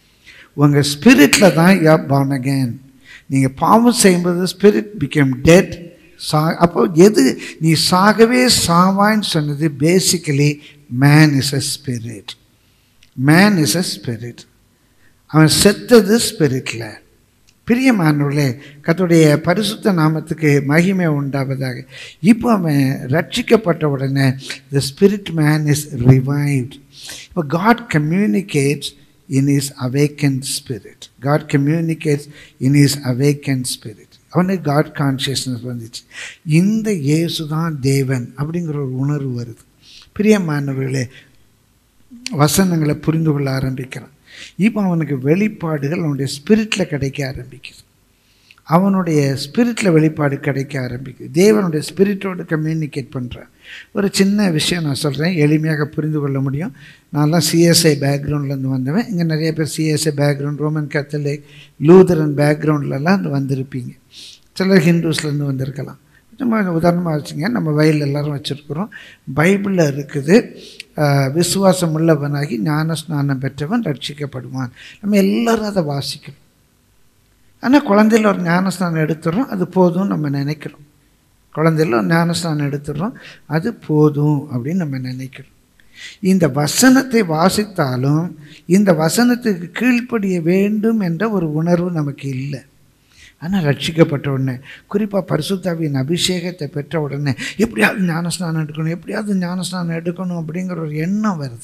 உங்கள் ஸ்பிரிட்டில் தான் யூ ஆர் born again நீங்கள் பாவம் செய்யும்போது spirit become dead சா அப்போ எது நீ சாகவே சாவான்னு சொன்னது basically man is a spirit man is a spirit அவன் செத்தது ஸ்பிரிட்டில் பிரியமானவர்களே கர்த்தருடைய பரிசுத்த நாமத்துக்கு மகிமை உண்டாவதாக இப்போ அவன் ரட்சிக்கப்பட்ட உடனே the spirit man is revived இப்போ God communicates in his awaken spirit God communicates in his awaken spirit அவனுக்கு காட் கான்ஷியஸ்னஸ் வந்துச்சு இந்த இயேசு தான் தேவன் அப்படிங்கிற ஒரு உணர்வு வருது பிரியமானவர்களே வசனங்களை புரிந்து கொள்ள ஆரம்பிக்கிறான் இப்போ அவனுக்கு வெளிப்பாடுகள் அவனுடைய ஸ்பிரிட்டில் கிடைக்க ஆரம்பிக்குது அவனுடைய ஸ்பிரிட்டில் வெளிப்பாடு கிடைக்க ஆரம்பிக்குது தேவனுடைய ஸ்பிரிட்டோடு கம்யூனிகேட் பண்ணுறான் ஒரு சின்ன விஷயம் நான் சொல்கிறேன் எளிமையாக புரிந்து கொள்ள முடியும் நான்லாம் சிஎஸ்ஐ பேக்ரவுண்ட்லேருந்து வந்தவன் இங்கே நிறைய பேர் CSI background Roman Catholic Lutheran பேக்ரவுண்ட்லலாம் இருந்து வந்திருப்பீங்க சிலர் ஹிந்துஸ்லேருந்து வந்திருக்கலாம் நம்ம உதாரணமாக வச்சுங்க நம்ம வயலில் எல்லாரும் வச்சுருக்குறோம் பைபிளில் இருக்குது ஆஹ், விசுவாசம் உள்ளவனாகி ஞான ஸ்நானம் பெற்றவன் ரட்சிக்கப்படுவான் நம்ம எல்லாரும் அதை வாசிக்கணும் ஆனால் குழந்தையில ஒரு ஞானஸ்நானம் எடுத்துடுறோம் அது போதும் நம்ம நினைக்கிறோம் குழந்தையில ஒரு ஞானஸ்நானம் எடுத்துடுறோம் அது போதும் அப்படின்னு நம்ம நினைக்கிறோம் இந்த வசனத்தை வாசித்தாலும் இந்த வசனத்துக்கு கீழ்ப்படிய வேண்டும் என்ற ஒரு உணர்வு நமக்கு இல்லை ஆனால் ரட்சிக்கப்பட்ட உடனே குறிப்பாக பரிசுத்தாவியின் அபிஷேகத்தை பெற்ற உடனே எப்படியாவது ஞானஸ்நானம் எடுக்கணும் எப்படியாவது ஞானஸ்நானம் எடுக்கணும் அப்படிங்கிற ஒரு எண்ணம் வருது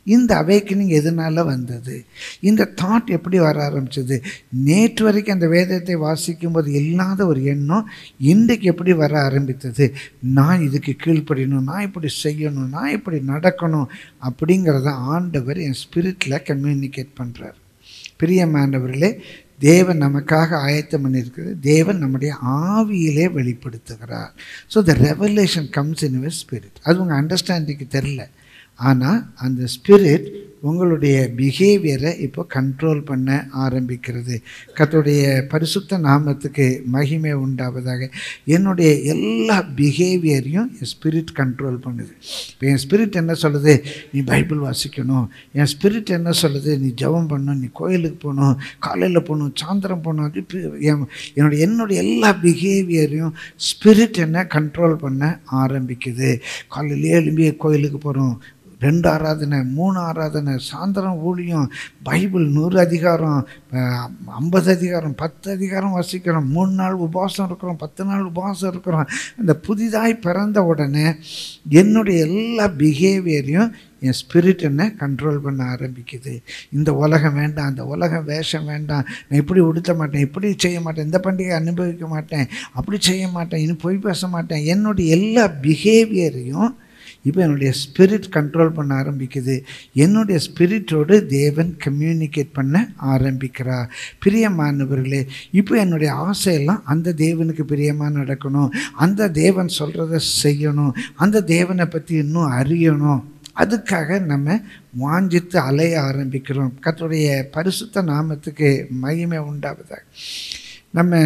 இந்த அவேக்கனிங் எதனால் வந்தது இந்த தாட் எப்படி வர ஆரம்பிச்சது நேற்று வரைக்கும் அந்த வேதத்தை வாசிக்கும்போது இல்லாத ஒரு எண்ணம் இன்றைக்கு எப்படி வர ஆரம்பித்தது நான் இதுக்கு கீழ்ப்படியணும் நான் இப்படி செய்யணும் நான் இப்படி நடக்கணும் அப்படிங்கிறத ஆண்டவர் என் ஸ்பிரிட்டில் கம்யூனிகேட் பண்ணுறார் பிரியமானவர்களே தேவன் நமக்காக ஆயத்தம் பண்ணியிருக்கிறது தேவன் நம்முடைய ஆவியிலே வெளிப்படுத்துகிறார் so the revelation comes in your spirit அது உங்கள் அண்டர்ஸ்டாண்டிங்க்கு தெரில ஆனால் அந்த ஸ்பிரிட் உங்களுடைய பிஹேவியரை இப்போ கண்ட்ரோல் பண்ண ஆரம்பிக்கிறது கர்த்தருடைய பரிசுத்த நாமத்துக்கு மகிமை உண்டாவதாக என்னுடைய எல்லா பிஹேவியரையும் என் ஸ்பிரிட் கண்ட்ரோல் பண்ணுது இப்போ என் ஸ்பிரிட் என்ன சொல்லுது நீ பைபிள் வாசிக்கணும் என் ஸ்பிரிட் என்ன சொல்லுது நீ ஜெபம் பண்ணணும் நீ கோயிலுக்கு போகணும் காலையில் போகணும் சாயந்தரம் போகணும் அது இப்ப என் என்னுடைய என்னுடைய எல்லா பிஹேவியரையும் ஸ்பிரிட் என்ன கண்ட்ரோல் பண்ண ஆரம்பிக்குது காலையிலேயே எழும்பி கோயிலுக்கு போகிறோம் ரெண்டு ஆராதனை மூணு ஆராதனை சாயந்தரம் ஊழியம் பைபிள் நூறு அதிகாரம் அஹ், ஐம்பது அதிகாரம் பத்து அதிகாரம் வாசிக்கிறோம் மூணு நாள் உபவாசம் இருக்கிறோம் பத்து நாள் உபவாசம் இருக்கிறோம் அந்த புதிதாய் பிறந்த உடனே என்னுடைய எல்லா பிஹேவியரையும் என் ஸ்பிரிட் என்ன கண்ட்ரோல் பண்ண ஆரம்பிக்குது இந்த உலகம் வேண்டாம் அந்த உலகம் வேஷம் வேண்டாம் நான் இப்படி உடுத்த மாட்டேன் இப்படி செய்ய மாட்டேன் இந்த பண்டிகை அனுபவிக்க மாட்டேன் அப்படி செய்ய மாட்டேன் இன்னும் பொய் பேச மாட்டேன் என்னுடைய எல்லா பிஹேவியரையும் இப்போ என்னுடைய ஸ்பிரிட் கண்ட்ரோல் பண்ண ஆரம்பிக்குது என்னுடைய ஸ்பிரிட்டோடு தேவன் கம்யூனிகேட் பண்ண ஆரம்பிக்கிறார் பிரியமானவர்களே இப்போ என்னுடைய ஆசையெல்லாம் அந்த தேவனுக்கு பிரியமாக நடக்கணும் அந்த தேவன் சொல்கிறத செய்யணும் அந்த தேவனை பற்றி இன்னும் அறியணும் அதுக்காக நம்ம வாஞ்சித்து அலைய ஆரம்பிக்கிறோம் கர்த்தருடைய பரிசுத்த நாமத்துக்கு மகிமை உண்டாவதாக நம்ம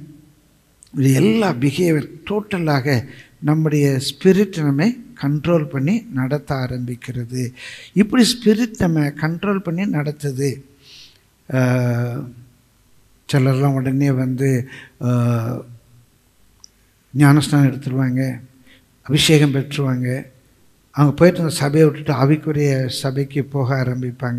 இது எல்லா பிஹேவியர் டோட்டலாக நம்முடைய ஸ்பிரிட் நம்மை கண்ட்ரோல் பண்ணி நடத்த ஆரம்பிக்கிறது இப்படி ஸ்பிரிட் நம்ம கண்ட்ரோல் பண்ணி நடத்துது ஆஹ், சிலர்லாம் உடனே வந்து ஆஹ், ஞானஸ்நானம் எடுத்துருவாங்க அபிஷேகம் பெற்றுருவாங்க அவங்க போயிட்டு அந்த சபையை விட்டுட்டு ஆவிக்குரிய சபைக்கு போக ஆரம்பிப்பாங்க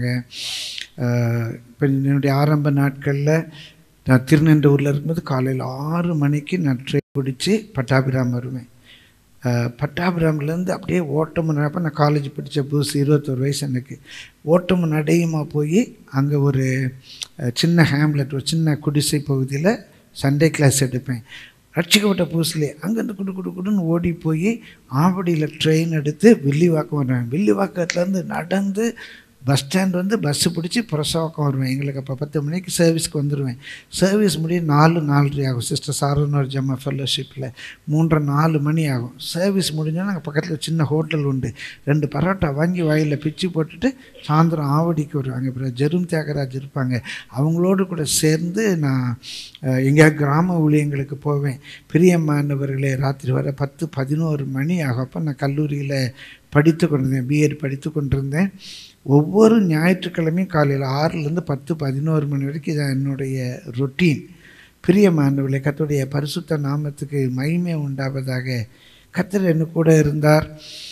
ஆஹ், இப்போ என்னுடைய ஆரம்ப நாட்களில் நான் திருநெண்டூரில் இருக்கும்போது காலையில் ஆறு மணிக்கு நான் ட்ரெயின் பிடிச்சி பட்டாபிராம் வருவேன் ஆஹ், பட்டாபிராம்லேருந்து அப்படியே ஓட்டம் அப்போ நான் காலேஜ் படித்த புதுசு இருபத்தொரு வயசு எனக்கு ஓட்டம் நடையுமா போய் அங்கே ஒரு அஹ், சின்ன ஹேம்லெட் ஒரு சின்ன குடிசை பகுதியில் சண்டே கிளாஸ் எடுப்பேன் ரட்சிக்கப்பட்ட புதுசுலே அங்கேருந்து குடு குடு குடுன்னு ஓடி போய் ஆவடியில் ட்ரெயின் எடுத்து வில்லிவாக்கம் வருவேன் வில்லிவாக்கத்துலேருந்து நடந்து பஸ் ஸ்டாண்ட் வந்து பஸ்ஸு பிடிச்சி புரசவாக்கம் வருவேன் எங்களுக்கு அப்போ பத்து மணிக்கு சர்வீஸ்க்கு வந்துடுவேன் சர்வீஸ் முடிய நாலு நாலரை ஆகும் சிஸ்டர் சாரனூர் ஜம்மா ஃபெல்லோஷிப்பில் மூன்றரை நாலு மணி ஆகும் சர்வீஸ் முடிஞ்சோன்னா அங்கே பக்கத்தில் சின்ன ஹோட்டல் உண்டு ரெண்டு பரோட்டா வாங்கி வாயில் பிச்சு போட்டுட்டு சாயந்தரம் ஆவடிக்கு வருவாங்க அப்புறம் ஜெரும் தியாகராஜ் இருப்பாங்க அவங்களோடு கூட சேர்ந்து நான் அஹ், எங்கேயாவது கிராம ஊழியங்களுக்கு போவேன் பிரியமானவர்களே ராத்திரி வர பத்து பதினோரு மணி ஆகும் அப்போ நான் கல்லூரியில் படித்து கொண்டிருந்தேன் பிஎட் படித்து கொண்டிருந்தேன் ஒவ்வொரு ஞாயிற்றுக்கிழமையும் காலையில் ஆறுலேருந்து பத்து பதினோரு மணி வரைக்கும் இதான் என்னுடைய ரொட்டீன் பிரியமானவர்களே கர்த்தருடைய பரிசுத்த நாமத்துக்கு மகிமை உண்டாவதாக கர்த்தர் என்ன கூட இருந்தார்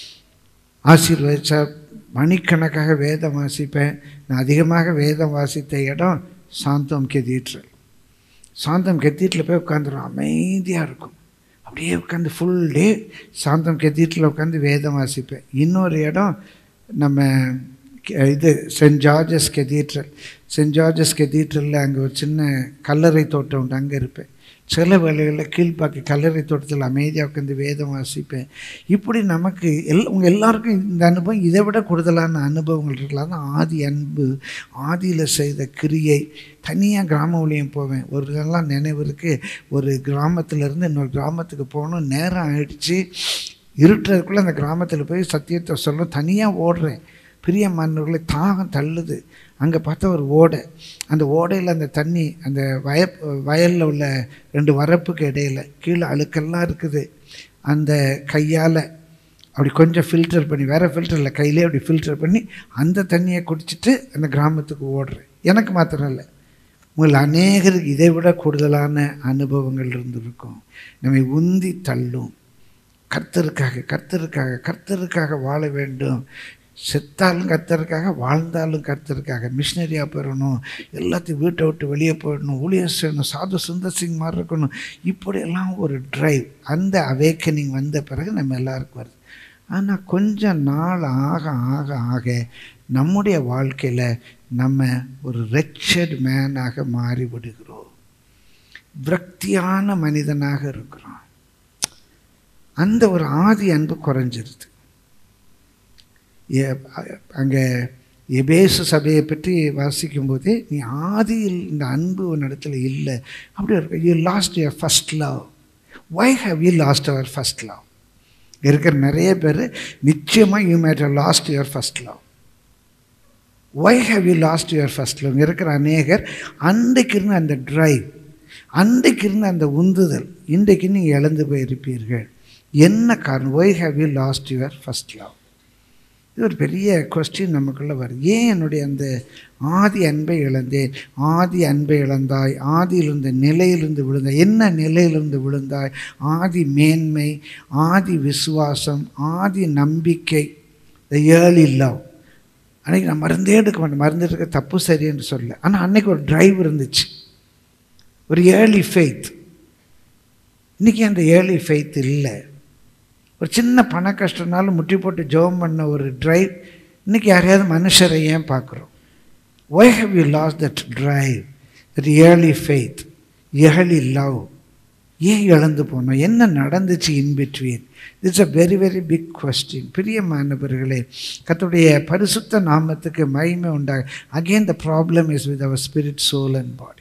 ஆசீர்வதிச்சார் மணிக்கணக்காக வேதம் வாசிப்பேன் நான் அதிகமாக வேதம் வாசித்த இடம் சாந்தம் கெதீட்ரல் சாந்தம் கெத்தீட்டில் போய் உட்காந்துரும் அமைதியாக இருக்கும் அப்படியே உட்காந்து ஃபுல் டே சாந்தம் கெத்தீட்டில் உட்காந்து வேதம் வாசிப்பேன் இன்னொரு இடம் நம்ம கே- இது saint George's cathedral saint George's கெதீட்ரலில் அங்கே ஒரு சின்ன கல்லறை தோட்டம் உண்டு அங்கே இருப்பேன் சில வேளைகளில் கீழ்ப்பாக்கி கல்லறை தோட்டத்தில் அமைதியாக உட்காந்து வேதம் வாசிப்பேன் இப்படி நமக்கு எல் உங்கள் எல்லாருக்கும் இந்த அனுபவம் இதை விட கூடுதலான அனுபவங்கள் இருக்கலாம் தான் ஆதி அன்பு ஆதியில் செய்த கிரியை தனியாக கிராம ஊழியம் போவேன் ஒரு இதெல்லாம் நினைவு இருக்குது ஒரு கிராமத்துலேருந்து இன்னொரு கிராமத்துக்கு போகணும் நேரம் ஆயிடுச்சு இருட்டுறதுக்குள்ளே அந்த கிராமத்தில் போய் சத்தியத்தை சொல்ல தனியாக ஓடுறேன் பிரியமானவர்களை தாகம் தள்ளுது அங்கே பார்த்தா ஒரு ஓடை அந்த ஓடையில் அந்த தண்ணி அந்த வய வயலில் உள்ள ரெண்டு வரப்புக்கு இடையில கீழே அழுக்கெல்லாம் இருக்குது அந்த கையால் அப்படி கொஞ்சம் ஃபில்டர் பண்ணி வேறு ஃபில்டர் இல்லை கையிலே அப்படி ஃபில்டர் பண்ணி அந்த தண்ணியை குடிச்சிட்டு அந்த கிராமத்துக்கு ஓடுறேன் எனக்கு மாத்திரம் இல்லை உங்கள் அநேகருக்கு இதை விட கூடுதலான அனுபவங்கள் இருந்திருக்கும் நம்மை உந்தி தள்ளும் கர்த்தருக்காக கர்த்தருக்காக கர்த்தருக்காக வாழ வேண்டும் செத்தாலும் கர்த்தருக்காக வாழ்ந்தாலும் கர்த்தருக்காக மிஷினரியாக பெறணும் எல்லாத்தையும் வீட்டை விட்டு வெளியே போயிடணும் ஊழியர் செய்யணும் சாது சுந்தர் சிங் மாதிரி இருக்கணும் இப்படியெல்லாம் ஒரு டிரைவ் அந்த அவேக்கனிங் வந்த பிறகு நம்ம எல்லாருக்கும் வருது ஆனால் கொஞ்சம் நாள் ஆக ஆக ஆக நம்முடைய வாழ்க்கையில் நம்ம ஒரு ரெச்சட் மேனாக மாறி விடுகிறோம் விரக்தியான மனிதனாக இருக்கிறோம் அந்த ஒரு ஆதி அன்பு குறைஞ்சிருது அங்கே எபேசு சபையை பற்றி வாசிக்கும் போதே நீ ஆதியில் இந்த அன்பு உன்னிடத்தில் இல்லை அப்படி இருக்கு you lost your first love why have you lost our first love இருக்கிற நிறைய பேர் நிச்சயமாக you made lost your first love why have you lost your first love இருக்கிற அநேகர் அன்றைக்கு இருந்த அந்த ட்ரைவ் அன்றைக்கு இருந்த அந்த உந்துதல் இன்றைக்கு நீங்கள் இழந்து போயிருப்பீர்கள் என்ன காரணம் why have you lost your first love இது ஒரு பெரிய கொஸ்டின் நமக்குள்ளே வரும் ஏன் என்னுடைய அந்த ஆதி அன்பை இழந்தேன் ஆதி அன்பை இழந்தாய் ஆதியிலிருந்து நிலையிலிருந்து விழுந்தாய் என்ன நிலையிலிருந்து விழுந்தாய் ஆதி மேன்மை ஆதி விசுவாசம் ஆதி நம்பிக்கை த ஏர்லி லவ் அன்றைக்கி நான் மருந்தே எடுக்க மாட்டேன் மருந்து எடுக்க தப்பு சரி என்று சொல்ல ஆனால் அன்றைக்கி ஒரு ட்ரைவ் இருந்துச்சு ஒரு ஏர்லி ஃபெய்த் இன்றைக்கி அந்த ஏர்லி ஃபெய்த் இல்லை ஒரு சின்ன பண கஷ்டம்னாலும் முட்டி போட்டு ஜெபம் பண்ண ஒரு ட்ரைவ் இன்றைக்கி யாரையாவது மனுஷரை ஏன் பார்க்குறோம் why have you lost that drive that early faith early love ஏன் இழந்து போனோம் என்ன நடந்துச்சு in between it's a very very big question பிரியமானவர்களே கத்துடைய பரிசுத்த நாமத்துக்கு மகிமை உண்டாக again the problem is with our spirit soul and body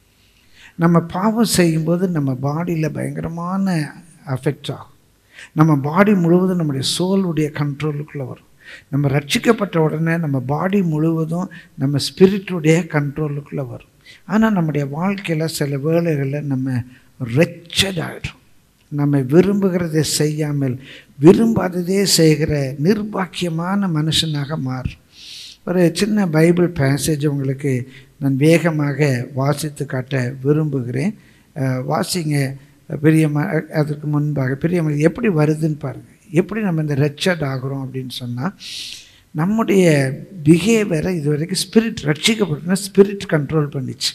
நம்ம பாவம் செய்யும்போது நம்ம பாடியில் பயங்கரமான அஃபெக்ட் ஆகும் நம்ம பாடி முழுவதும் நம்முடைய சோலுடைய கண்ட்ரோலுக்குள்ளே வரும் நம்ம ரட்சிக்கப்பட்ட உடனே நம்ம பாடி முழுவதும் நம்ம ஸ்பிரிட்டுடைய கண்ட்ரோலுக்குள்ளே வரும் ஆனால் நம்முடைய வாழ்க்கையில் சில வேளைகளில் நம்ம ரெச்சட் ஆகிடும் நம்ம விரும்புகிறதை செய்யாமல் விரும்பாததே செய்கிற நிர்பாக்கியமான மனுஷனாக மாறும் ஒரு சின்ன பைபிள் பேசேஜ் உங்களுக்கு நான் வேகமாக வாசித்து காட்ட விரும்புகிறேன் வாசிங்க பெரியம்மா அதற்கு முன்பாக பெரியம்மா எப்படி வருதுன்னு பாருங்கள் எப்படி நம்ம இந்த ரெச்சட் ஆகிறோம் அப்படின்னு சொன்னால் நம்முடைய பிஹேவியரை இது வரைக்கும் ஸ்பிரிட் ரட்சிக்கப்பட்டனா ஸ்பிரிட் கண்ட்ரோல் பண்ணிச்சு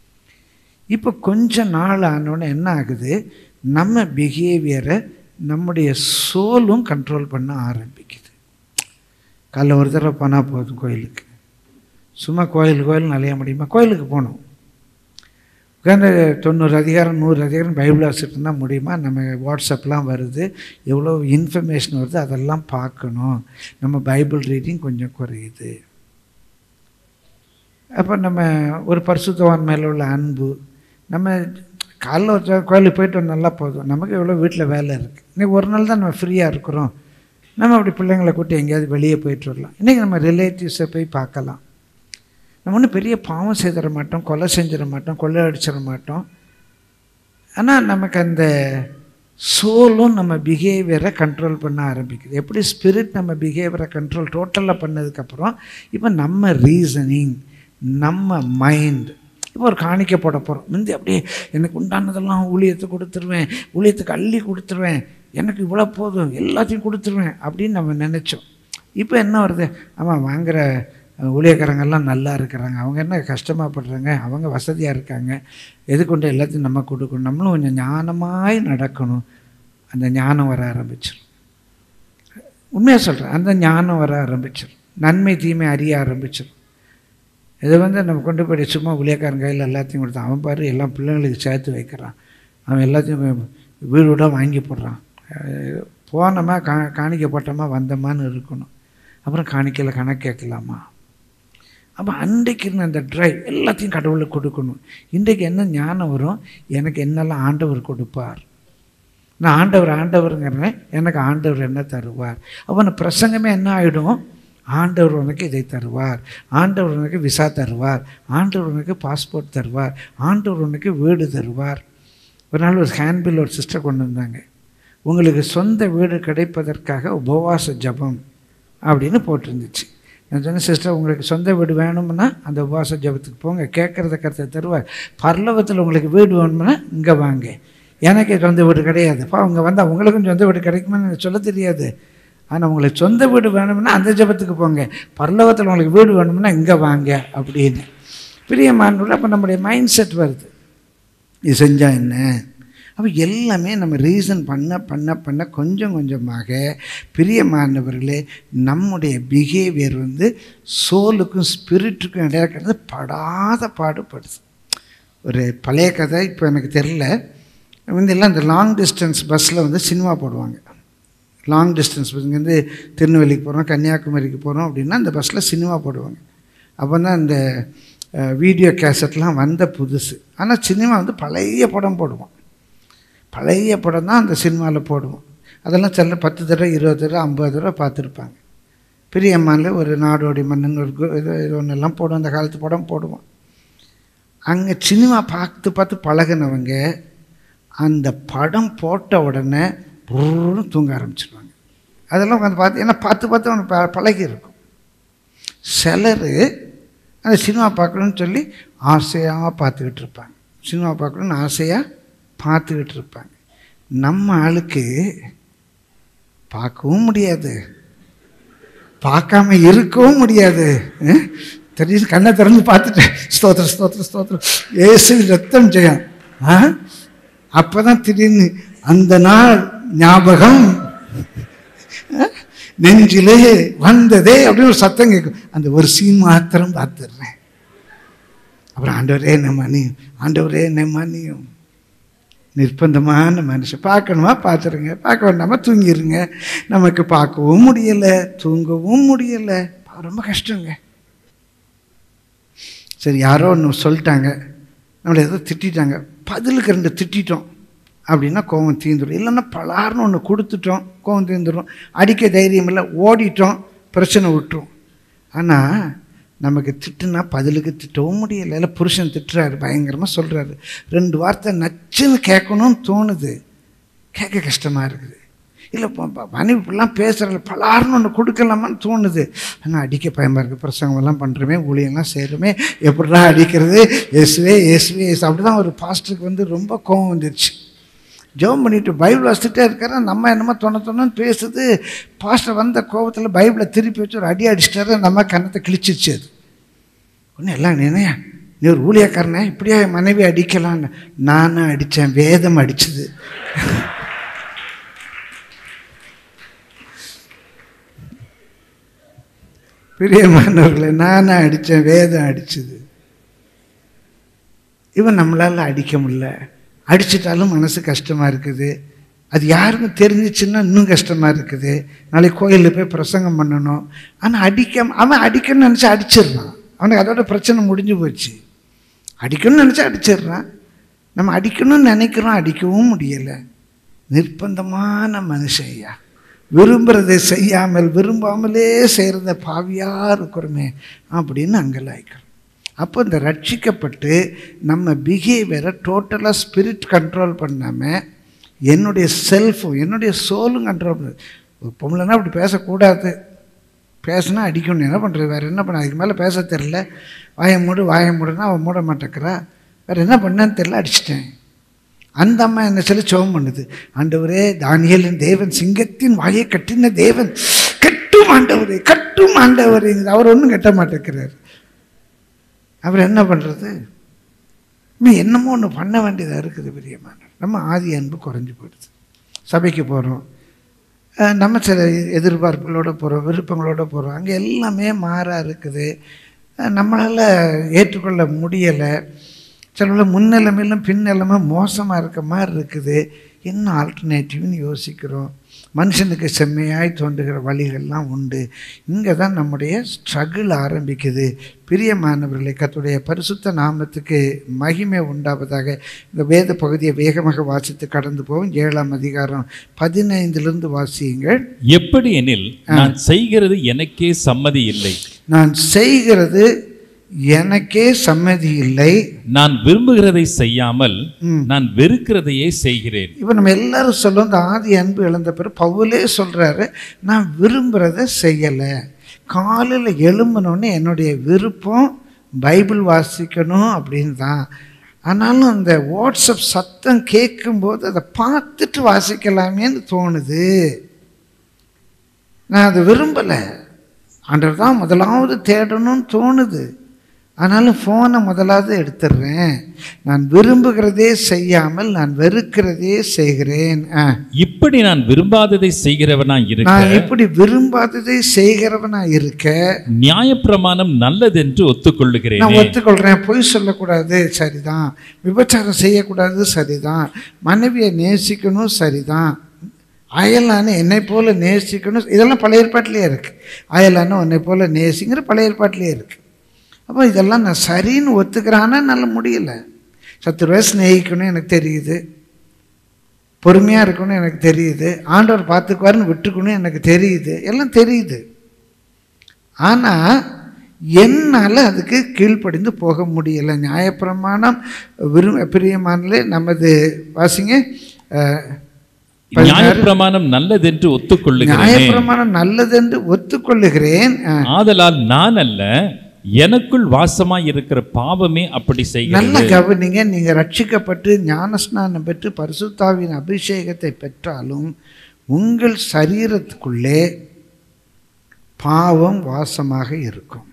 இப்போ கொஞ்ச நாள் ஆனோடனே என்ன ஆகுது நம்ம பிஹேவியரை நம்முடைய சோலும் கண்ட்ரோல் பண்ண ஆரம்பிக்குது காலைல ஒரு தடவை போனால் போதும் கோயிலுக்கு சும்மா கோயில் கோயில் நலைய முடியுமா கோயிலுக்கு போகணும் உட்காந்து தொண்ணூறு அதிகாரம் நூறு அதிகாரம் பைபிள் வாசிட்டு இருந்தால் முடியுமா நம்ம வாட்ஸ்அப்லாம் வருது எவ்வளோ இன்ஃபர்மேஷன் வருது அதெல்லாம் பார்க்கணும் நம்ம பைபிள் ரீடிங் கொஞ்சம் குறையுது அப்போ நம்ம ஒரு பரிசுத்தவான் மேலே உள்ள அன்பு நம்ம காலைல ஒரு கோயிலுக்கு போயிட்டு நல்லா போதும் நமக்கு எவ்வளோ வீட்டில் வேலை இருக்குது இன்றைக்கி ஒரு நாள் தான் நம்ம ஃப்ரீயாக இருக்கிறோம் நம்ம அப்படி பிள்ளைங்களை கூட்டி எங்கேயாவது வெளியே போயிட்டு வரலாம் இன்றைக்கி நம்ம ரிலேட்டிவ்ஸை போய் பார்க்கலாம் நம்ம ஒன்றும் பெரிய பாவம் செய்திட மாட்டோம் கொலை செஞ்சிட மாட்டோம் கொள்ளை அடிச்சிட மாட்டோம் ஆனால் நமக்கு அந்த சோலும் நம்ம பிஹேவியரை கண்ட்ரோல் பண்ண ஆரம்பிக்குது எப்படி ஸ்பிரிட் நம்ம பிஹேவியரை கண்ட்ரோல் டோட்டலாக பண்ணதுக்கப்புறம் இப்போ நம்ம ரீசனிங் நம்ம மைண்ட் இப்போ ஒரு காணிக்க போட போகிறோம் முந்தி அப்படியே எனக்கு உண்டானதெல்லாம் ஊழியத்தை கொடுத்துருவேன் ஊழியத்துக்கு அள்ளி கொடுத்துருவேன் எனக்கு இவ்வளோ போதும் எல்லாத்தையும் கொடுத்துருவேன் அப்படின்னு நம்ம நினச்சோம் இப்போ என்ன வருது ஆமாம் வாங்குகிற ஊழியக்காரங்கெல்லாம் நல்லா இருக்கிறாங்க அவங்க என்ன கஷ்டமாக படுறாங்க அவங்க வசதியாக இருக்காங்க எது கொண்டு எல்லாத்தையும் நம்ம கொடுக்கணும் நம்மளும் கொஞ்சம் ஞானமாய் நடக்கணும் அந்த ஞானம் வர ஆரம்பிச்சிடும் உண்மையாக சொல்கிறேன் அந்த ஞானம் வர ஆரம்பிச்சிடும் நன்மை தீமை அறிய ஆரம்பிச்சிடும் இதை வந்து நம்ம கொண்டு போய் சும்மா ஊழியக்காரன் கையில் எல்லாத்தையும் கொடுத்தான் அவன் பாரு எல்லாம் பிள்ளைங்களுக்கு சேர்த்து வைக்கிறான் அவன் எல்லாத்தையும் வீடு வீடாக வாங்கி போடுறான் போனோமா கா காணிக்க போட்டோமா வந்தோமான்னு இருக்கணும் அப்புறம் காணிக்கையில் கணக்கு கேட்கலாமா அப்போ அன்றைக்கு இருந்த அந்த ட்ரைவ் எல்லாத்தையும் கடவுளுக்கு கொடுக்கணும் இன்றைக்கு என்ன ஞானம் வரும் எனக்கு என்னெல்லாம் ஆண்டவர் கொடுப்பார் நான் ஆண்டவர் ஆண்டவருங்கிறேன் எனக்கு ஆண்டவர் என்ன தருவார் அப்போ அந்த பிரசங்கமே என்ன ஆகிடும் ஆண்டவர் உனக்கு இதை தருவார் ஆண்டவர் உனக்கு விசா தருவார் ஆண்டவர் உனக்கு பாஸ்போர்ட் தருவார் ஆண்டவர் உனக்கு வீடு தருவார் ஒரு நாள் ஒரு ஹேண்ட்பில் ஒரு சிஸ்டர் கொண்டு வந்தாங்க உங்களுக்கு சொந்த வீடு கிடைப்பதற்காக உபவாச ஜபம் அப்படின்னு போட்டிருந்துச்சு நான் சொன்னேன் சிஸ்டர் உங்களுக்கு சொந்த வீடு வேணும்னா அந்த உபவாச ஜபத்துக்கு போங்க கேட்குறத கருத்தை தருவார் பரலோகத்தில் உங்களுக்கு வீடு வேணும்னா இங்கே வாங்க எனக்கு சொந்த வீடு கிடையாதுப்பா அவங்க வந்தால் உங்களுக்கும் சொந்த வீடு கிடைக்குமான்னு எனக்கு சொல்ல தெரியாது ஆனால் உங்களுக்கு சொந்த வீடு வேணும்னா அந்த ஜபத்துக்கு போங்க பரலோகத்தில் உங்களுக்கு வீடு வேணும்னா இங்கே வாங்க அப்படின்னு பிரியமானவர்கள் அப்போ நம்முடைய மைண்ட் செட் வருது இது செஞ்சால் என்ன அப்போ எல்லாமே நம்ம ரீசன் பண்ண பண்ண பண்ண கொஞ்சம் கொஞ்சமாக பிரியமானவர்களே நம்முடைய பிஹேவியர் வந்து சோலுக்கும் ஸ்பிரிட்டுக்கும் இடையில கிடந்து படாத பாடுபடுது ஒரு பழைய கதை இப்போ எனக்கு தெரில முந்தியெல்லாம் இந்த லாங் டிஸ்டன்ஸ் பஸ்ஸில் வந்து சினிமா போடுவாங்க லாங் டிஸ்டன்ஸ் பஸ் இங்கேருந்து திருநெல்வேலிக்கு போகிறோம் கன்னியாகுமரிக்கு போகிறோம் அப்படின்னா இந்த பஸ்ஸில் சினிமா போடுவாங்க அப்போ தான் இந்த வீடியோ கேசட்லாம் வந்த புதுசு ஆனால் சினிமா வந்து பழைய படம் போடுவோம் பழைய படம் தான் அந்த சினிமாவில் போடுவோம் அதெல்லாம் சில பத்து தடவை இருபது தடவை ஐம்பது தடவை பார்த்துருப்பாங்க பெரியம்மாவில் ஒரு நாடோடி மன்னன் ஒரு கு- இது இது ஒன்றெல்லாம் போடுவோம் அந்த காலத்து படம் போடுவோம் அங்கே சினிமா பார்த்து பார்த்து பழகுனவங்க அந்த படம் போட்ட உடனே புருன்னு தூங்க ஆரம்பிச்சிருவாங்க அதெல்லாம் வந்து பார்த்து ஏன்னா பார்த்து பார்த்து அவனுக்கு ப பழகி இருக்கும் சிலர் அந்த சினிமா பார்க்கணும்னு சொல்லி ஆசையாக பார்த்துக்கிட்டு இருப்பாங்க சினிமா பார்க்கணும்னு ஆசையாக பார்த்துக்கிட்டு இருப்பாங்க நம்ம ஆளுக்கு பார்க்கவும் முடியாது பார்க்காம இருக்கவும் முடியாது அஹ்? தெரிஞ்சு கண்ணை திறந்து பார்த்துட்டேன் ஸ்தோத்திரம் ஸ்தோத்திரம் ஸ்தோத்திரம் ஏசு ரத்தம் ஜெயம் ஆ அப்பதான் திடீர்னு அந்த நாள் ஞாபகம் அஹ்? நெஞ்சிலே வந்ததே அப்படின்னு ஒரு சத்தம் கேட்கும் அந்த ஒரு சீன் மாத்திரம் பார்த்துடுறேன் அப்புறம் ஆண்டவரே என்ன மன்னியும் ஆண்டவரே என்ன மன்னியும் நிர்பந்தமான மனுஷன் பார்க்கணுமா பார்த்துருங்க பார்க்க வேண்டாமா தூங்கிடுங்க நமக்கு பார்க்கவும் முடியலை தூங்கவும் முடியலை ரொம்ப கஷ்டங்க சரி யாரோ ஒன்று சொல்லிட்டாங்க நம்மளை ஏதோ திட்டிட்டாங்க பதிலுக்கு ரெண்டு திட்டிட்டோம் அப்படின்னா கோவம் தீந்துடும் இல்லைன்னா பலார்னு ஒன்று கொடுத்துட்டோம் கோவம் தீந்துடும் அடிக்க தைரியம் இல்லை ஓடிட்டோம் பிரச்சனை விட்டுரும் ஆனால் நமக்கு திட்டுனா பதிலுக்கு திட்டவும் முடியலை இல்லை புருஷன் திட்டுறாரு பயங்கரமாக சொல்கிறாரு ரெண்டு வார்த்தை நச்சுன்னு கேட்கணும்னு தோணுது கேட்க கஷ்டமாக இருக்குது இல்லை மனைவி இப்படிலாம் பேசுகிறல பலார்னு ஒன்று கொடுக்கலாமான்னு தோணுது ஆனால் அடிக்க பயமாக இருக்குது பிரசங்கமெல்லாம் பண்ணுறோமே ஊழியெல்லாம் செய்கிறோமே எப்படிடா அடிக்கிறது இயேசுவே இயேசுவே இயேசு அப்படி தான் ஒரு பாஸ்டருக்கு வந்து ரொம்ப கோவம் வந்துருச்சு ஜெபம் பண்ணிட்டு பைபிள் வாசிச்சுட்டே இருக்கிற நம்ம என்னமோ தொண தொண்ணன்னு பேசுது பாஸ்டர் வந்த கோபத்தில் பைபிளை திருப்பி வச்சு ஒரு அடி அடிச்சிட்டாரு நம்ம கன்னத்தை கிழிச்சிருச்சு அது ஒன்றும் எல்லாம் நினையா நீ ஒரு ஊழியக்காரனே இப்படியா என் மனைவி அடிக்கலான்னு நானும் அடித்தேன் வேதம் அடிச்சது பிரியமானவர்களை நானும் அடித்தேன் வேதம் அடிச்சது இவன் நம்மளால் அடிக்க முடியல அடிச்சிட்டாலும் மனசு கஷ்டமாக இருக்குது அது யாருக்கும் தெரிஞ்சிச்சுன்னா இன்னும் கஷ்டமாக இருக்குது நாளைக்கு கோயிலில் போய் பிரசங்கம் பண்ணணும் ஆனால் அடிக்க அவன் அடிக்கணும்னு நினச்சா அடிச்சிடுறான் அவனுக்கு அதோட பிரச்சனை முடிஞ்சு போச்சு அடிக்கணும்னு நினச்சா அடிச்சிடுறான் நம்ம அடிக்கணும்னு நினைக்கிறோம் அடிக்கவும் முடியலை நிர்பந்தமான மனுஷன் ஐயா விரும்புகிறதை செய்யாமல் விரும்பாமலே செய்கிறத பாவியாக இருக்கிறோமே அப்படின்னு அங்கலாய்க்கிறோம் அப்போ இந்த ரட்சிக்கப்பட்டு நம்ம பிஹேவியரை டோட்டலாக ஸ்பிரிட் கண்ட்ரோல் பண்ணாமல் என்னுடைய செல்ஃபும் என்னுடைய சோலும் கண்ட்ரோல் பண்ணு ஒரு பொம்பளைனா அப்படி பேசக்கூடாது பேசினா அடிக்கணும் என்ன பண்ணுறது வேறு என்ன பண்ண அதுக்கு மேலே பேச தெரில வாயை மூடு வாயை மூடுனா அவன் மூட மாட்டேங்கிறா வேறு என்ன பண்ணேன்னு தெரில அடிச்சிட்டேன் அந்த அம்மா என்ன சொல்லி சோகம் பண்ணுது ஆண்டவரே தானியலின் தேவன் சிங்கத்தின் வாயை கட்டின தேவன் கட்டும் ஆண்டவரே கட்டும் ஆண்டவரே அவர் ஒன்றும் கட்ட மாட்டேங்கிறார் அவர் என்ன பண்ணுறது இன்னும் என்னமோ ஒன்று பண்ண வேண்டியதாக இருக்குது பிரியமான நம்ம ஆதி அன்பு குறைஞ்சி போயிடுது சபைக்கு போகிறோம் நம்ம சில எதிர்பார்ப்புகளோடு போகிறோம் விருப்பங்களோடு போகிறோம் அங்கே எல்லாமே மாறாக இருக்குது நம்மளால் ஏற்றுக்கொள்ள முடியலை சில முன்னிலைமையிலும் பின்னிலைமை மோசமாக இருக்க மாதிரி இருக்குது என்ன ஆல்டர்னேட்டிவ்னு யோசிக்கிறோம் மனுஷனுக்கு செம்மையாய் தோன்றுகிற வழிகள்லாம் உண்டு இங்கே தான் நம்முடைய ஸ்ட்ரகிள் ஆரம்பிக்குது பிரியமானவர்களை கத்துடைய பரிசுத்த நாமத்துக்கு மகிமை உண்டாவதாக இந்த வேத பகுதியை வேகமாக வாசித்து கடந்து போவோம் ஏழாம் அதிகாரம் பதினைந்திலிருந்து வாசியுங்கள் எப்படி எனில் நான் செய்கிறது எனக்கே சம்மதி இல்லை நான் செய்கிறது எனக்கே சம்மதி இல்லை நான் விரும்புகிறதை செய்யாமல் நான் வெறுக்கிறதையே செய்கிறேன் இப்போ நம்ம எல்லாரும் சொல்லுவோம் இந்த ஆதி அன்பு இழந்த பிறகு பவுலே சொல்கிறாரு நான் விரும்புகிறத செய்யலை காலையில் எழும்பினோடனே என்னுடைய விருப்பம் பைபிள் வாசிக்கணும் அப்படின்னு தான் ஆனாலும் அந்த வாட்ஸ்அப் சத்தம் கேட்கும்போது அதை பார்த்துட்டு வாசிக்கலாமேன்னு தோணுது நான் அதை விரும்பலை ஆண்டவர் தான் முதலாவது தேடணும்னு தோணுது ஆனாலும் ஃபோனை முதலாவது எடுத்துடுறேன் நான் விரும்புகிறதே செய்யாமல் நான் வெறுக்கிறதே செய்கிறேன் ஆ. இப்படி நான் விரும்பாததை செய்கிறவனாய் இருக்க நான் இப்படி விரும்பாததை செய்கிறவனா இருக்க நியாயப்பிரமாணம் நல்லதென்று நான் ஒத்துக்கொள்ளுகிறேனே ஒத்துக்கொள்கிறேன் பொய் சொல்லக்கூடாது சரிதான் விபச்சாரம் செய்யக்கூடாது சரிதான் மனைவியை நேசிக்கணும் சரிதான் அயலான என்னை போல நேசிக்கணும் இதெல்லாம் பழைய ஏற்பாட்டிலே இருக்கு அயலான உன்னை போல நேசிங்கிற பழைய ஏற்பாட்டிலே இருக்கு அப்போ இதெல்லாம் நான் சரின்னு ஒத்துக்கிறானா நல்ல முடியல சத்துருவை ஸ்நேகிக்கணும் எனக்கு தெரியுது பொறுமையாக இருக்கணும் எனக்கு தெரியுது ஆண்டவர் பார்த்துக்குவாருன்னு விட்டுக்கணும் எனக்கு தெரியுது எல்லாம் தெரியுது ஆனால் என்னால் அதுக்கு கீழ்ப்படிந்து போக முடியலை நியாயப்பிரமாணம் விரும் பிரியமானலே நமது வாசிங்க அஹ், பதினாறு. நியாயப்பிரமாணம் நல்லதென்று ஒத்துக்கொள்ளுகிறேனே நியாயப்பிரமாணம் நல்லதென்று ஒத்துக்கொள்ளுகிறேன் அஹ், ஆதலால் நான் அல்ல எனக்குள் வாசமாய் இருக்கிற பாவமே அப்படி நல்ல செய்கிறது கவனிங்க நீங்க ரட்சிக்கப்பட்டு ஞானஸ்நானம் பெற்று பரிசுத்தாவின் அபிஷேகத்தை பெற்றாலும் உங்கள் சரீரத்துக்குள்ளே பாவம் வாசமாக இருக்கும்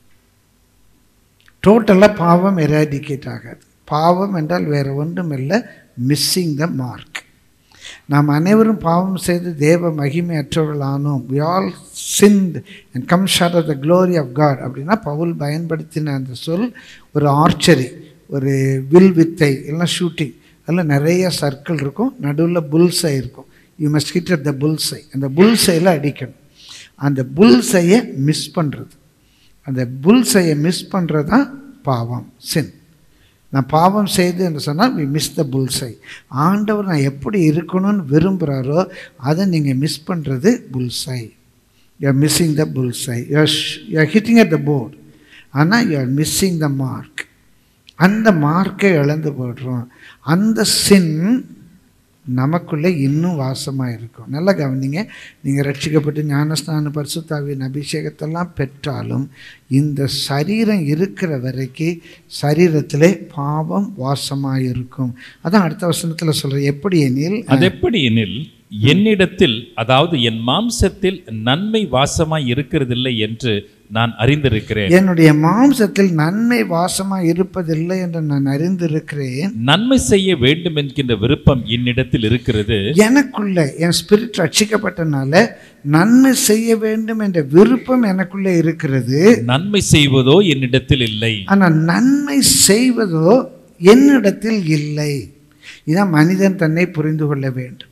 டோட்டலாக பாவம் எராடிகேட் ஆகாது பாவம் என்றால் வேறு ஒன்றும் இல்லை மிஸ்ஸிங் த மார்க் நாம் அனைவரும் பாவம் செய்து தேவ மகிமையற்றவர்களானோம் we all sinned and come short of the glory of God அப்படின்னா பவுல் பயன்படுத்தின அந்த சொல் ஒரு ஆர்ச்சரி ஒரு வில் வித்தை எல்லாம் ஷூட்டிங் அதில் நிறைய சர்க்கிள் இருக்கும் நடுவில் புல்சை இருக்கும் you must hit at the bullseye அந்த புல்சையில் அடிக்கணும் அந்த புல்சையை மிஸ் பண்ணுறது அந்த புல்சையை மிஸ் பண்ணுறது தான் பாவம் சின் நான் பாவம் செய்து என்று சொன்னால் வி மிஸ் த புல்சை ஆண்டவர் நான் எப்படி இருக்கணும்னு விரும்புகிறாரோ அதை நீங்கள் மிஸ் பண்ணுறது bullseye you are missing the bullseye you are you are hitting at the board ஆனால் you are missing the mark அந்த மார்க்கை இழந்து போடுறோம் அந்த சின் நமக்குள்ளே இன்னும் வாசமாக இருக்கும் நல்லா கவனிங்க நீங்கள் ரட்சிக்கப்பட்டு ஞானஸ்நான பரிசுத்தாவின் அபிஷேகத்தெல்லாம் பெற்றாலும் இந்த சரீரம் இருக்கிற வரைக்கும் சரீரத்திலே பாவம் வாசமாக இருக்கும் அதான் அடுத்த வசனத்தில் சொல்கிறேன் எப்படி எனில் அதெப்படி எனில் என்னிடத்தில் அதாவது என் மாம்சத்தில் நன்மை வாசமாய் இருக்கிறதில்லை என்று நான் அறிந்திருக்கிறேன் என்னுடைய மாம்சத்தில் நன்மை வாசமாக இருப்பதில்லை என்று நான் அறிந்திருக்கிறேன் நன்மை செய்ய வேண்டும் என்கின்ற விருப்பம் என்னிடத்தில் இருக்கிறது எனக்குள்ள என் ஸ்பிரிட் ரட்சிக்கப்பட்டனால நன்மை செய்ய வேண்டும் என்ற விருப்பம் எனக்குள்ளே இருக்கிறது நன்மை செய்வதோ என்னிடத்தில் இல்லை ஆனால் நன்மை செய்வதோ என்னிடத்தில் இல்லை இதான் மனிதன் தன்னை புரிந்து கொள்ள வேண்டும்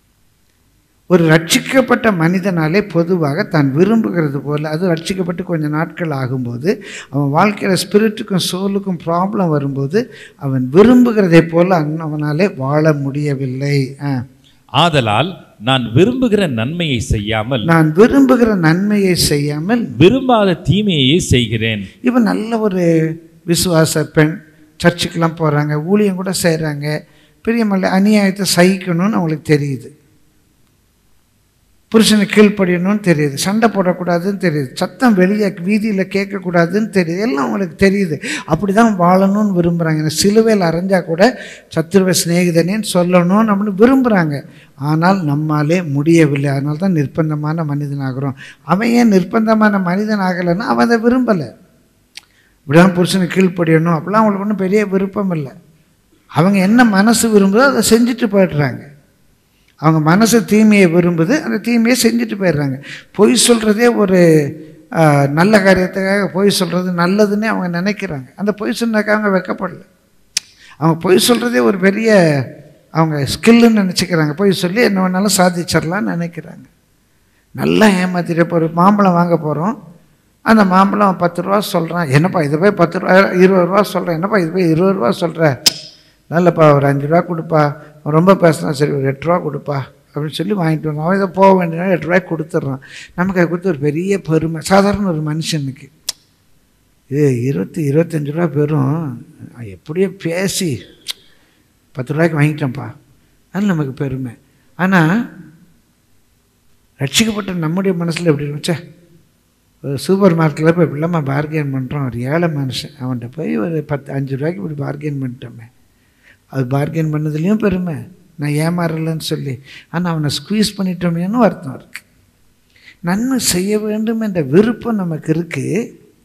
ஒரு ரட்சிக்கப்பட்ட மனிதனாலே பொதுவாக தான் விரும்புகிறது போல அது ரட்சிக்கப்பட்டு கொஞ்ச நாட்கள் ஆகும்போது அவன் வாழ்க்கையில் ஸ்பிரிட்டுக்கும் சோலுக்கும் ப்ராப்ளம் வரும்போது அவன் விரும்புகிறதை போல அன்- அவனாலே வாழ முடியவில்லை ஆ. ஆதலால் நான் விரும்புகிற நன்மையை செய்யாமல் நான் விரும்புகிற நன்மையை செய்யாமல் விரும்பாத தீமையை செய்கிறேன் இவன் நல்ல ஒரு விசுவாச பெண் சர்ச்சுக்கெலாம் போகிறாங்க ஊழியம் கூட செய்கிறாங்க பெரியமல்ல அநியாயத்தை சகிக்கணும்னு அவங்களுக்கு தெரியுது புருஷனை கீழ்ப்படியணும்னு தெரியுது சண்டை போடக்கூடாதுன்னு தெரியுது சத்தம் வெளியே வீதியில் கேட்கக்கூடாதுன்னு தெரியுது எல்லாம் அவங்களுக்கு தெரியுது அப்படி தான் வாழணும்னு விரும்புகிறாங்க எனக்கு சிலுவையில் அரைஞ்சா கூட சத்துருவ சிநேகிதனேன்னு சொல்லணும்னு அப்படின்னு விரும்புகிறாங்க ஆனால் நம்மாலே முடியவில்லை அதனால தான் நிர்பந்தமான மனிதனாகிறோம் அவன் ஏன் நிர்பந்தமான மனிதன் ஆகலைன்னா அவன் அதை விரும்பலை இப்படிதான் புருஷனுக்கு கீழ்ப்படியணும் அப்படிலாம் அவங்களுக்கு ஒன்றும் பெரிய விருப்பம் இல்லை அவங்க என்ன மனசு விரும்புதோ அதை செஞ்சுட்டு போயிடுறாங்க அவங்க மனசு தீமையை விரும்புது அந்த தீமையை செஞ்சுட்டு போயிடுறாங்க பொய் சொல்கிறதே ஒரு ஆ, நல்ல காரியத்துக்காக பொய் சொல்கிறது நல்லதுன்னே அவங்க நினைக்கிறாங்க அந்த பொய் சொன்னாக்க அவங்க வெக்கப்படல அவங்க பொய் சொல்கிறதே ஒரு பெரிய அவங்க ஸ்கில்லுன்னு நினச்சிக்கிறாங்க பொய் சொல்லி என்ன வேணாலும் சாதிச்சிடலாம்னு நினைக்கிறாங்க நல்லா ஏமாத்திட்டு இப்போ ஒரு மாம்பழம் வாங்க போகிறோம் அந்த மாம்பழம் பத்து ரூபா சொல்கிறான் என்னப்பா இது போய் பத்து ரூபா இருபது ரூபா சொல்கிறேன் என்னப்பா இது போய் இருபது ரூபா சொல்கிற நல்லப்பா ஒரு அஞ்சு ரூபா கொடுப்பா அவன் ரொம்ப பேசினா சரி ஒரு எட்டு ரூபா கொடுப்பா அப்படின்னு சொல்லி வாங்கிட்டு வந்தோம் அவன் இதை போக வேண்டிய எட்டு ரூபாய்க்கு கொடுத்துட்றான் நமக்கு அதை கொடுத்து ஒரு பெரிய பெருமை சாதாரண ஒரு மனுஷனுக்கு இது இருபத்தி இருபத்தஞ்சி ரூபா பெறும் அவன் எப்படியோ பேசி பத்து ரூபாய்க்கு வாங்கிட்டேன்ப்பா அது நமக்கு பெருமை ஆனால் ரட்சிக்கப்பட்ட நம்முடைய மனசில் எப்படி இருந்துச்சே ஒரு சூப்பர் மார்க்கெட்டில் போய் இப்படிலாமா பார்கெயின் பண்ணுறோம் ஒரு ஏழை மனுஷன் அவன்கிட்ட போய் ஒரு பத்து அஞ்சு ரூபாய்க்கு இப்படி பார்கெயின் பண்ணிட்டோமே அது பார்கெயின் பண்ணதுலேயும் பெருமை நான் ஏமாறலைன்னு சொல்லி ஆனால் அவனை ஸ்குவீஸ் பண்ணிட்டோமேன்னு வருத்தம் இருக்குது நன்மை செய்ய வேண்டும் என்ற விருப்பம் நமக்கு இருக்குது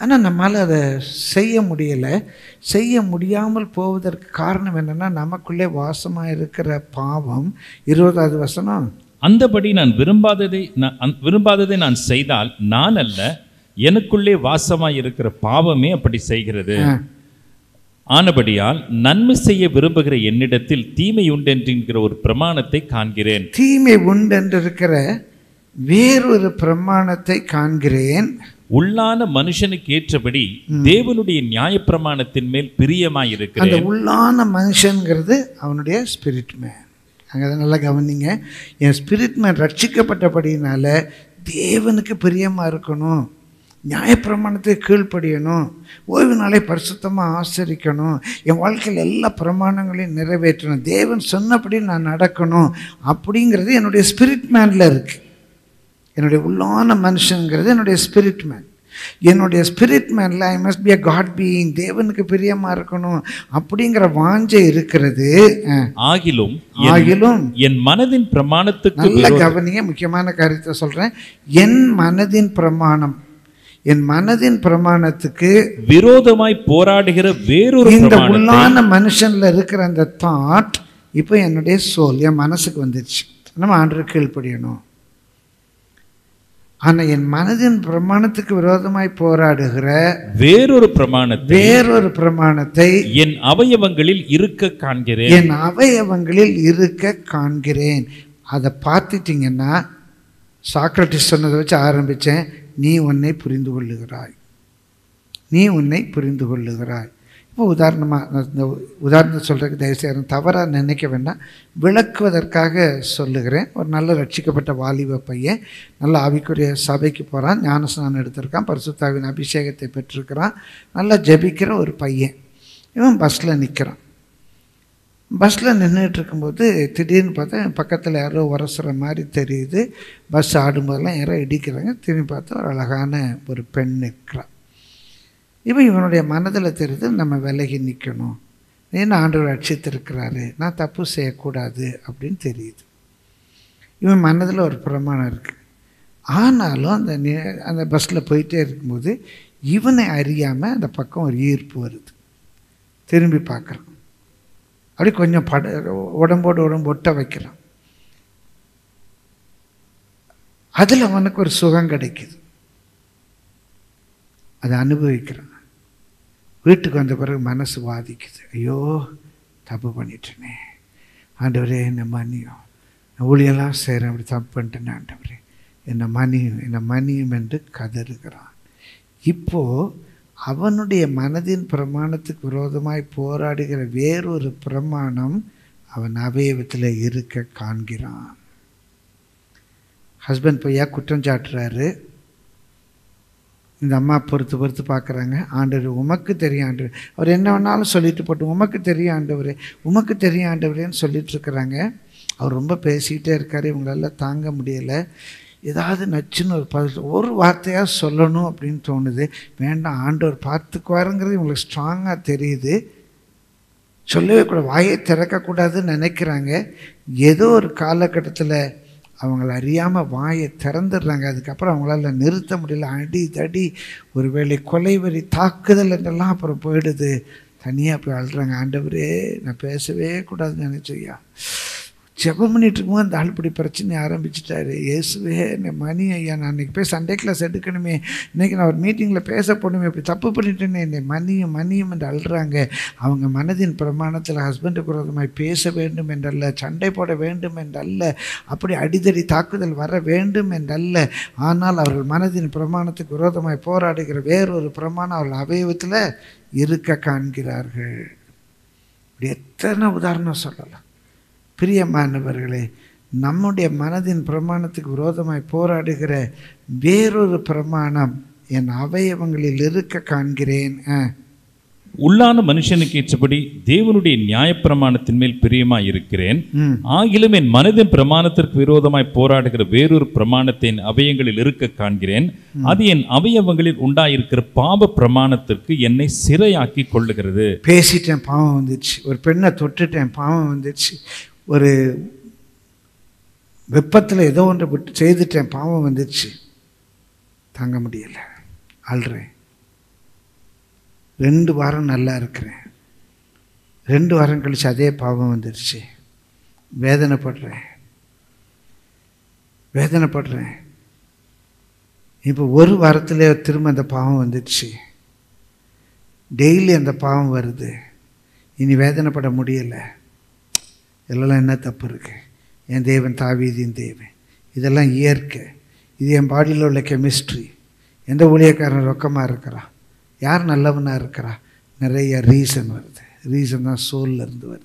ஆனால் நம்மால் அதை செய்ய முடியலை செய்ய முடியாமல் போவதற்கு காரணம் என்னென்னா நமக்குள்ளே வாசமாக இருக்கிற பாவம் இருபதாவது வசனம் அந்தபடி நான் விரும்பாததை நான் அந்- விரும்பாததை நான் செய்தால் நான் அல்ல எனக்குள்ளே வாசமாய் இருக்கிற பாவமே அப்படி செய்கிறது ஆ. ஆனபடியால் நன்மை செய்ய விரும்புகிற என்னிடத்தில் தீமை உண்டென்கிற ஒரு பிரமாணத்தை காண்கிறேன் தீமை உண்டென்று இருக்கிற வேறொரு பிரமாணத்தை காண்கிறேன் உள்ளான மனுஷனுக்கு ஏற்றபடி தேவனுடைய நியாயப்பிரமாணத்தின் மேல் பிரியமாய் அந்த இருக்கிறேன் உள்ளான மனுஷங்கிறது அவனுடைய ஸ்பிரிட் மேன் அங்கே அதை நல்லா கவனிங்க என் ஸ்பிரிட் மேன் ரட்சிக்கப்பட்டபடினால தேவனுக்கு பிரியமாக இருக்கணும் நியாயப்பிரமாணத்தை கீழ்ப்படியணும் ஓய்வு நாளை பரிசுத்தமாக ஆசரிக்கணும் என் வாழ்க்கையில் எல்லா பிரமாணங்களையும் நிறைவேற்றணும் தேவன் சொன்னபடி நான் நடக்கணும் அப்படிங்கிறது என்னுடைய ஸ்பிரிட் மேனில் இருக்குது என்னுடைய உள்ளான மனுஷங்கிறது என்னுடைய ஸ்பிரிட் மேன் என்னுடைய ஸ்பிரிட் மேனில் I must be a god being தேவனுக்கு பிரியமாக இருக்கணும் அப்படிங்கிற வாஞ்சை இருக்கிறது அஹ், ஆகிலும் என்- ஆகிலும் என் மனதின் பிரமாணத்துக்கு நல்ல விரோத- கவனிங்க முக்கியமான காரியத்தை சொல்கிறேன் என் மனதின் பிரமாணம் என் மனதின் பிரமாணத்துக்கு விரோதமாய் போராடுகிற வேறொரு இந்த பிரமாணத்தை உள்ளான மனுஷன்ல இருக்கிற அந்த தாட் இப்போ என்னுடைய சோல் என் மனசுக்கு வந்துடுச்சு நம்ம ஆண்டு கீழ்ப்படியணும் ஆனால் என் மனதின் பிரமாணத்துக்கு விரோதமாய் போராடுகிற வேறொரு பிரமாணத்தை வேறொரு பிரமாணத்தை என் அவயவங்களில் இருக்க காண்கிறேன் என் அவயவங்களில் இருக்க காண்கிறேன் அதை பார்த்துட்டிங்கன்னா சாக்ரட்டிஸ் சொன்னதை வச்சு ஆரம்பித்தேன் நீ உன்னை புரிந்து கொள்ளுகிறாய் நீ உன்னை புரிந்து கொள்ளுகிறாய் இப்போ உதாரணமாக நான் இந்த உதாரணத்தை சொல்கிறதுக்கு தயவுசெய்து தவறாக நினைக்க வேண்டாம் விளக்குவதற்காக சொல்லுகிறேன் ஒரு நல்ல ரட்சிக்கப்பட்ட வாலிப பையன் நல்ல ஆவிக்குரிய சபைக்கு போகிறான் ஞானஸ்நானம் எடுத்திருக்கான் பரிசுத்தாவின் அபிஷேகத்தை பெற்றிருக்கிறான் நல்லா ஜெபிக்கிற ஒரு பையன் இவன் பஸ்ஸில் நிற்கிறான் பஸ்ஸில் நின்றுட்டு இருக்கும்போது திடீர்னு பார்த்தா என் பக்கத்தில் யாரோ உரசுற மாதிரி தெரியுது பஸ் ஆடும்போதெல்லாம் யாரோ இடிக்கிறாங்க திரும்பி பார்த்தா ஒரு அழகான ஒரு பெண் நிற்கிறான் இவன் இவனுடைய மனதில் தெரியுது நம்ம விலகி நிற்கணும் ஏன்னா ஆண்டவர் ரட்சித்திருக்கிறாரு நான் தப்பு செய்யக்கூடாது அப்படின்னு தெரியுது இவன் மனதில் ஒரு பிரமாணம் இருக்குது ஆனாலும் அந்த நி- அந்த பஸ்ஸில் போயிட்டே இருக்கும்போது இவனை அறியாமல் அந்த பக்கம் ஒரு ஈர்ப்பு வருது திரும்பி பார்க்குறான் அப்படி கொஞ்சம் பட உடம்போடு உடம்பு ஒட்ட வைக்கிறான் அதில் அவனுக்கு ஒரு சுகம் கிடைக்குது அதை அனுபவிக்கிறான் வீட்டுக்கு வந்த பிறகு மனசு வாதிக்குது ஐயோ தப்பு பண்ணிட்டேனே ஆண்டவரே என்னை மன்னியும் நான் ஊழியெல்லாம் செய்கிறேன் அப்படி தப்பு பண்ணிட்டேனே ஆண்டவரே என்னை மன்னியும் என்னை மன்னியும் என்று கதறுகிறான் இப்போது அவனுடைய மனதின் பிரமாணத்துக்கு விரோதமாய் போராடுகிற வேறொரு பிரமாணம் அவன் அவயவத்தில் இருக்க காண்கிறான் ஹஸ்பண்ட் பையா குற்றம் சாட்டுறாரு இந்த அம்மா பொறுத்து பொறுத்து பார்க்குறாங்க ஆண்டவர் உமக்கு தெரியும் ஆண்டவர் அவர் என்ன வேணாலும் சொல்லிட்டு போட்டு உமக்கு தெரியும் ஆண்டவர் உமக்கு தெரியும் ஆண்டவரேன்னு சொல்லிட்டு இருக்கிறாங்க அவர் ரொம்ப பேசிக்கிட்டே இருக்காரு இவங்களால தாங்க முடியலை ஏதாவது நச்சுன்னு ஒரு பதில் ஒரு வார்த்தையாக சொல்லணும் அப்படின்னு தோணுது வேண்டாம் ஆண்டவர் பார்த்துக்குவாருங்கிறது இவங்களுக்கு ஸ்ட்ராங்காக தெரியுது சொல்லவே கூட வாயை திறக்கக்கூடாதுன்னு நினைக்கிறாங்க ஏதோ ஒரு காலகட்டத்தில் அவங்கள அறியாமல் வாயை திறந்துடுறாங்க அதுக்கப்புறம் அவங்களால நிறுத்த முடியல அடி தடி ஒருவேளை கொலை வரி தாக்குதல் என்றெல்லாம் அப்புறம் போயிடுது தனியாக போய் அழுறாங்க ஆண்டவரே நான் பேசவே கூடாதுன்னு நினச்சையா ஜெபம் பண்ணிட்டு இருக்கும்போது அந்த ஆள் இப்படி பிரச்சனை ஆரம்பிச்சிட்டாரு இயேசுவே என்னை மணி ஐயா நான் இன்னைக்கு போய் சண்டே கிளாஸ் எடுக்கணுமே இன்னைக்கு நான் ஒரு மீட்டிங்கில் பேச போகணுமே இப்படி தப்பு பண்ணிட்டேனே என்னை மன்னியும் மன்னியும் என்று அழுறாங்க அவங்க மனதின் பிரமாணத்தில் ஹஸ்பண்டுக்கு விரோதமாய் பேச வேண்டும் என்றல்ல சண்டை போட வேண்டும் என்றல்ல அப்படி அடிதடி தாக்குதல் வர வேண்டும் என்றல்ல ஆனால் அவர்கள் மனதின் பிரமாணத்துக்கு விரோதமாய் போராடுகிற வேறொரு பிரமாணம் அவர்கள் அவயவத்தில் இருக்க காண்கிறார்கள் இப்படி எத்தனை உதாரணம் சொல்லலாம் பிரியமானவர்களே நம்முடைய மனதின் பிரமாணத்துக்கு விரோதமாய் போராடுகிற வேறொரு பிரமாணம் என் அவயவங்களில் இருக்க காண்கிறேன் ஆ. உள்ளான மனுஷனுக்கு ஏற்றபடி தேவனுடைய நியாயப்பிரமாணத்தின் மேல் பிரியமாய் இருக்கிறேன் ம். ஆகிலும் என் மனதின் பிரமாணத்திற்கு விரோதமாய் போராடுகிற வேறொரு பிரமாணத்தை என் அவயங்களில் இருக்க காண்கிறேன் அது என் அவயவங்களில் உண்டாயிருக்கிற பாவ பிரமாணத்திற்கு என்னை சிறையாக்கி கொள்ளுகிறது பேசிட்டேன் பாவம் வந்துச்சு ஒரு பெண்ணை தொட்டுட்டேன் பாவம் வந்துச்சு ஒரு வெப்பத்தில் ஏதோ ஒன்று விட்டு செய்துட்டேன் பாவம் வந்துச்சு தாங்க முடியல அழுறேன் ரெண்டு வாரம் நல்லா இருக்கிறேன் ரெண்டு வாரம் கழிச்சு அதே பாவம் வந்துடுச்சு வேதனைப்படுறேன் வேதனைப்படுறேன் இப்போ ஒரு வாரத்திலே திரும்ப அந்த பாவம் வந்துடுச்சு டெய்லி அந்த பாவம் வருது இனி வேதனைப்பட முடியலை இதெல்லாம் என்ன தப்பு இருக்கு என் தேவன் தாவீதின் தேவன் இதெல்லாம் இயற்கை இது என் பாடியில் உள்ள கெமிஸ்ட்ரி எந்த ஊழியக்காரன் ரொக்கமாக இருக்கிறா யார் நல்லவனாக இருக்கிறா நிறைய ரீசன் வருது ரீசன் தான் சோல்ல இருந்து வருது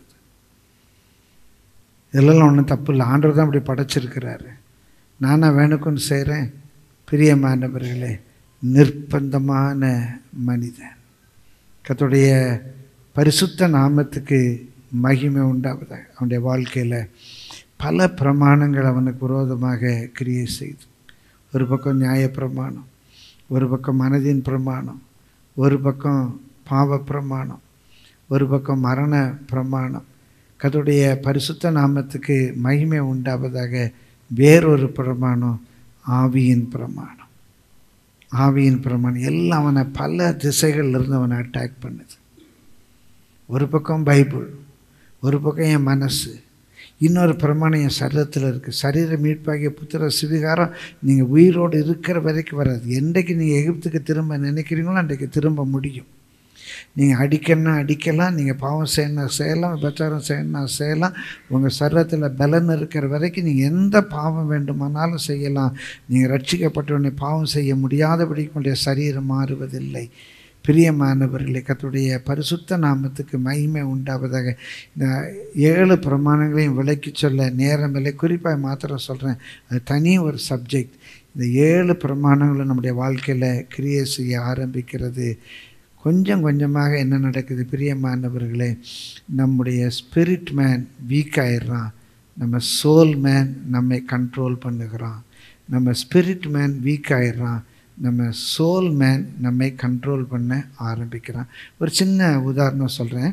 இதெல்லாம் ஒன்றும் தப்பு இல்லை ஆண்டவர் தான் அப்படி படைச்சிருக்கிறாரு நானா வேணுக்குன்னு செய்கிறேன் பிரியமானவர்களே நிர்பந்தமான மனிதன் கர்த்தருடைய பரிசுத்த நாமத்துக்கு மகிமை உண்டாவதாக அவனுடைய வாழ்க்கையில் பல பிரமாணங்கள் அவனுக்கு விரோதமாக கிரியை செய்து ஒரு பக்கம் நியாயப்பிரமாணம் ஒரு பக்கம் மனதின் பிரமாணம் ஒரு பக்கம் பாவ பிரமாணம் ஒரு பக்கம் மரண பிரமாணம் கர்த்தருடைய பரிசுத்த நாமத்துக்கு மகிமை உண்டாவதாக வேறொரு பிரமாணம் ஆவியின் பிரமாணம் ஆவியின் பிரமாணம் எல்லாம் அவனை பல திசைகள்ல இருந்து அவனை அட்டாக் பண்ணுது ஒரு பக்கம் பைபிள் ஒரு பக்கம் என் மனசு இன்னொரு பிரமாணம் என் சரீரத்தில் இருக்குது சரீர மீட்பாகிய புத்திர சிவிகாரம் நீங்கள் உயிரோடு இருக்கிற வரைக்கும் வராது என்றைக்கு நீங்கள் எகிப்துக்கு திரும்ப நினைக்கிறீங்களோ அன்றைக்கு திரும்ப முடியும் நீங்கள் அடிக்கணும்னா அடிக்கலாம் நீங்கள் பாவம் செய்யணும் செய்யலாம் விபச்சாரம் செய்யணும் செய்யலாம் உங்கள் சரீரத்தில் பலன் இருக்கிற வரைக்கும் நீங்கள் எந்த பாவம் வேண்டுமானாலும் செய்யலாம் நீங்கள் ரட்சிக்கப்பட்டவனை பாவம் செய்ய முடியாதபடிக்கு உங்களுடைய சரீரம் மாறுவதில்லை பிரியமானவர்களே கர்த்தருடைய பரிசுத்த நாமத்துக்கு மகிமை உண்டாவதாக இந்த ஏழு பிரமாணங்களையும் விளக்கி சொல்ல நேரமில்லை குறிப்பாக மாத்திரம் சொல்கிறேன் அது தனி ஒரு சப்ஜெக்ட் இந்த ஏழு பிரமாணங்களும் நம்முடைய வாழ்க்கையில் கிரியை செய்ய ஆரம்பிக்கிறது கொஞ்சம் கொஞ்சமாக என்ன நடக்குது பிரியமானவர்களே நம்முடைய ஸ்பிரிட் மேன் வீக் ஆயிடுறான் நம்ம சோல் மேன் நம்மை கண்ட்ரோல் பண்ணுகிறான் நம்ம ஸ்பிரிட் மேன் வீக் ஆயிடுறான் நம்ம சோல் மேன் நம்மை கண்ட்ரோல் பண்ண ஆரம்பிக்கிறான் ஒரு சின்ன உதாரணம் சொல்கிறேன்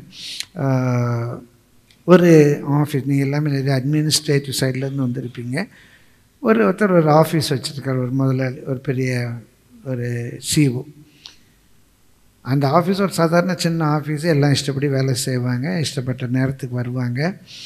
ஒரு ஆஃபீஸ் நீங்கள் எல்லாமே நிறைய அட்மினிஸ்ட்ரேட்டிவ் சைட்லேருந்து வந்திருப்பீங்க ஒரு ஒருத்தர் ஒரு ஆஃபீஸ் வச்சுருக்கார் ஒரு முதலாளி ஒரு பெரிய ஒரு சிஓ அந்த ஆஃபீஸ் ஒரு சாதாரண சின்ன ஆஃபீஸு எல்லாம் இஷ்டப்படி வேலை செய்வாங்க இஷ்டப்பட்ட நேரத்துக்கு வருவாங்க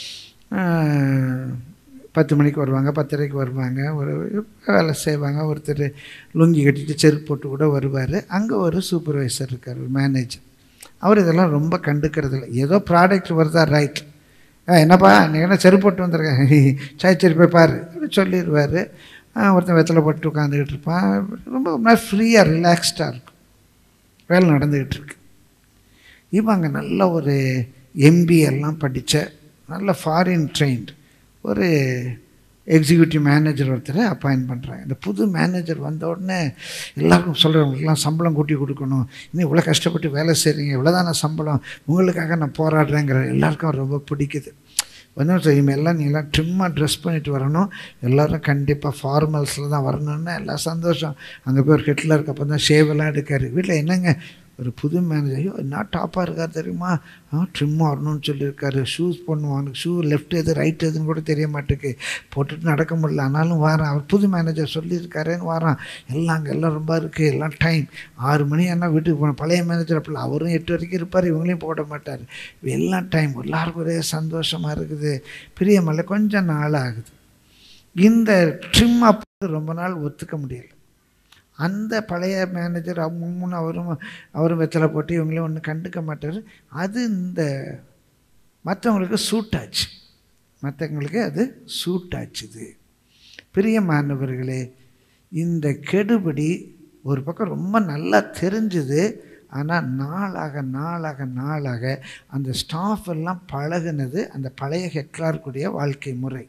பத்து மணிக்கு வருவாங்க பத்தரைக்கு வருவாங்க ஒரு வேலை செய்வாங்க ஒருத்தர் லுங்கி கட்டிட்டு செருப்பு போட்டு கூட வருவார் அங்கே ஒரு சூப்பர்வைசர் இருக்கார் ஒரு மேனேஜர் அவர் இதெல்லாம் ரொம்ப கண்டுக்கிறது இல்லை ஏதோ ப்ராடக்ட் வருதா ரைட் என்னப்பா நீ என்ன செருப்பு போட்டு வந்திருக்கேன் சரி சரி போய் பாரு அப்படி சொல்லிடுவார் ஒருத்தன் வெத்தலை போட்டு உட்காந்துக்கிட்டு இருப்பான் ரொம்ப ஃப்ரீயாக ரிலாக்ஸ்டாக இருக்கும் வேலை நடந்துக்கிட்டு இருக்கு இவங்க நல்ல ஒரு எம்பி எல்லாம் படித்த நல்ல ஃபாரின் ட்ரெயின்டு ஒரு எக்ஸிக்யூட்டிவ் மேனேஜர் ஒருத்தரை அப்பாயின்ட் பண்ணுறாங்க இந்த புது மேனேஜர் வந்த உடனே எல்லாருக்கும் சொல்கிறவங்களுக்குலாம் சம்பளம் கூட்டி கொடுக்கணும் இன்னும் இவ்வளோ கஷ்டப்பட்டு வேலை செய்கிறீங்க இவ்வளோதான சம்பளம் உங்களுக்காக நான் போராடுறேங்கிற எல்லாருக்கும் ரொம்ப பிடிக்குது வந்து செய்யும் எல்லாம் நீங்களாம் ட்ரிம்மாக ட்ரெஸ் பண்ணிட்டு வரணும் எல்லோரும் கண்டிப்பாக ஃபார்மல்ஸில் தான் வரணும்னு எல்லாம் சந்தோஷம் அங்கே போய் ஒரு கெட்டில் இருக்க அப்போ தான் ஷேவெல்லாம் எடுக்காரு வீட்டில் என்னங்க ஒரு புது மேனேஜர் ஐயோ என்ன டாப்பாக இருக்கார் தெரியுமா ஆ ட்ரிம்மாக வரணும்னு சொல்லியிருக்காரு ஷூஸ் பண்ணுவான் அவனுக்கு ஷூ லெஃப்ட் எது ரைட் எதுன்னு கூட தெரிய மாட்டேக்கு போட்டுட்டு நடக்க முடியல ஆனாலும் வாரான் அவர் புது மேனேஜர் சொல்லியிருக்காரேன்னு வாரான் எல்லாம் அங்கே எல்லாம் ரொம்ப இருக்குது எல்லாம் டைம் ஆறு மணி ஆனால் வீட்டுக்கு போகணும் பழைய மேனேஜர் அப்படி அவரும் எட்டு வரைக்கும் இருப்பார் இவங்களையும் போட மாட்டார் எல்லாம் டைம் எல்லாருக்கும் ஒரே சந்தோஷமாக இருக்குது பிரியமல்ல கொஞ்சம் நாள் ஆகுது இந்த ட்ரிம் அப்போ ரொம்ப நாள் ஒத்துக்க முடியல அந்த பழைய மேனேஜர் அவங்க அவரும் அவரும் வெத்தலை போட்டு இவங்களையும் ஒன்றும் கண்டுக்க மாட்டார் அது இந்த மற்றவங்களுக்கு சூட் ஆச்சு மற்றவங்களுக்கு அது சூட் ஆச்சுது பிரியமானவர்களே இந்த கெடுபடி ஒரு பக்கம் ரொம்ப நல்லா தெரிஞ்சுது ஆனால் நாளாக நாளாக நாளாக அந்த ஸ்டாஃப் எல்லாம் பழகுனது அந்த பழைய ஹெட்லாருக்குடைய வாழ்க்கை முறை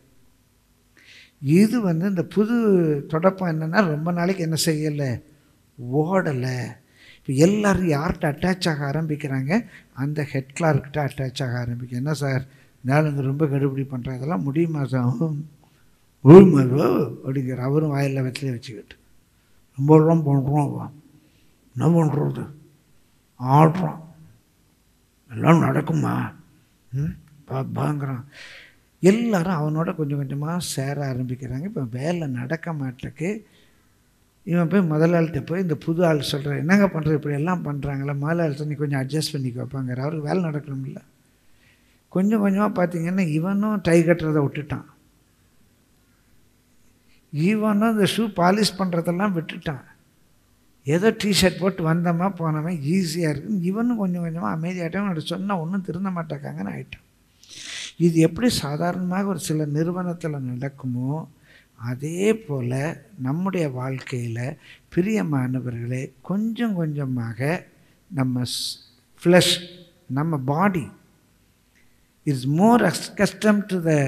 இது வந்து இந்த புது தொடப்பம் என்னென்னா ரொம்ப நாளைக்கு என்ன செய்யலை ஓடலை இப்போ எல்லோரும் யார்கிட்ட அட்டாச் ஆக ஆரம்பிக்கிறாங்க அந்த ஹெட் கிளார்க்கிட்ட அட்டாச் ஆக ஆரம்பிக்க என்ன சார் நாளுங்க ரொம்ப கடுபிடி பண்ணுறேன் இதெல்லாம் முடியுமா சார் ஊழ்மருவோ அப்படிங்கிற அவரும் வாயில் வச்சுலே வச்சுக்கிட்டு ரொம்ப ரொம்ப பண்ணுறோம் என்ன பண்ணுறது ஆடுறோம் எல்லாம் நடக்குமா ம் பா பாங்கிறான் எல்லாரும் அவனோட கொஞ்சம் கொஞ்சமாக சேர ஆரம்பிக்கிறாங்க இப்போ வேலை நடக்க மாட்டேக்கு இவன் போய் முதலாளிகிட்ட போய் இந்த புது ஆள் சொல்கிறார் என்னங்க பண்ணுற இப்படி எல்லாம் பண்ணுறாங்களே முதலாளிட்ட நீ கொஞ்சம் அட்ஜஸ்ட் பண்ணி வைப்பாங்க அவருக்கு வேலை நடக்கணும்ல கொஞ்சம் கொஞ்சமாக பார்த்தீங்கன்னா இவனும் டை கட்டுறதை விட்டுட்டான் இவனும் இந்த ஷூ பாலிஷ் பண்ணுறதெல்லாம் விட்டுட்டான் ஏதோ டிஷர்ட் போட்டு வந்தோமா போனவன் ஈஸியாக இருக்குன்னு இவனும் கொஞ்சம் கொஞ்சமாக அமைதியாகிட்டவன் அப்படி சொன்னால் ஒன்றும் திருந்த மாட்டாக்காங்கன்னு ஆயிட்டான் இது எப்படி சாதாரணமாக ஒரு சில நிறுவனத்தில் நடக்குமோ அதே போல் நம்முடைய வாழ்க்கையில் பிரியமானவர்களே கொஞ்சம் கொஞ்சமாக நம்ம ஃப்ளஷ் நம்ம body is more custom to the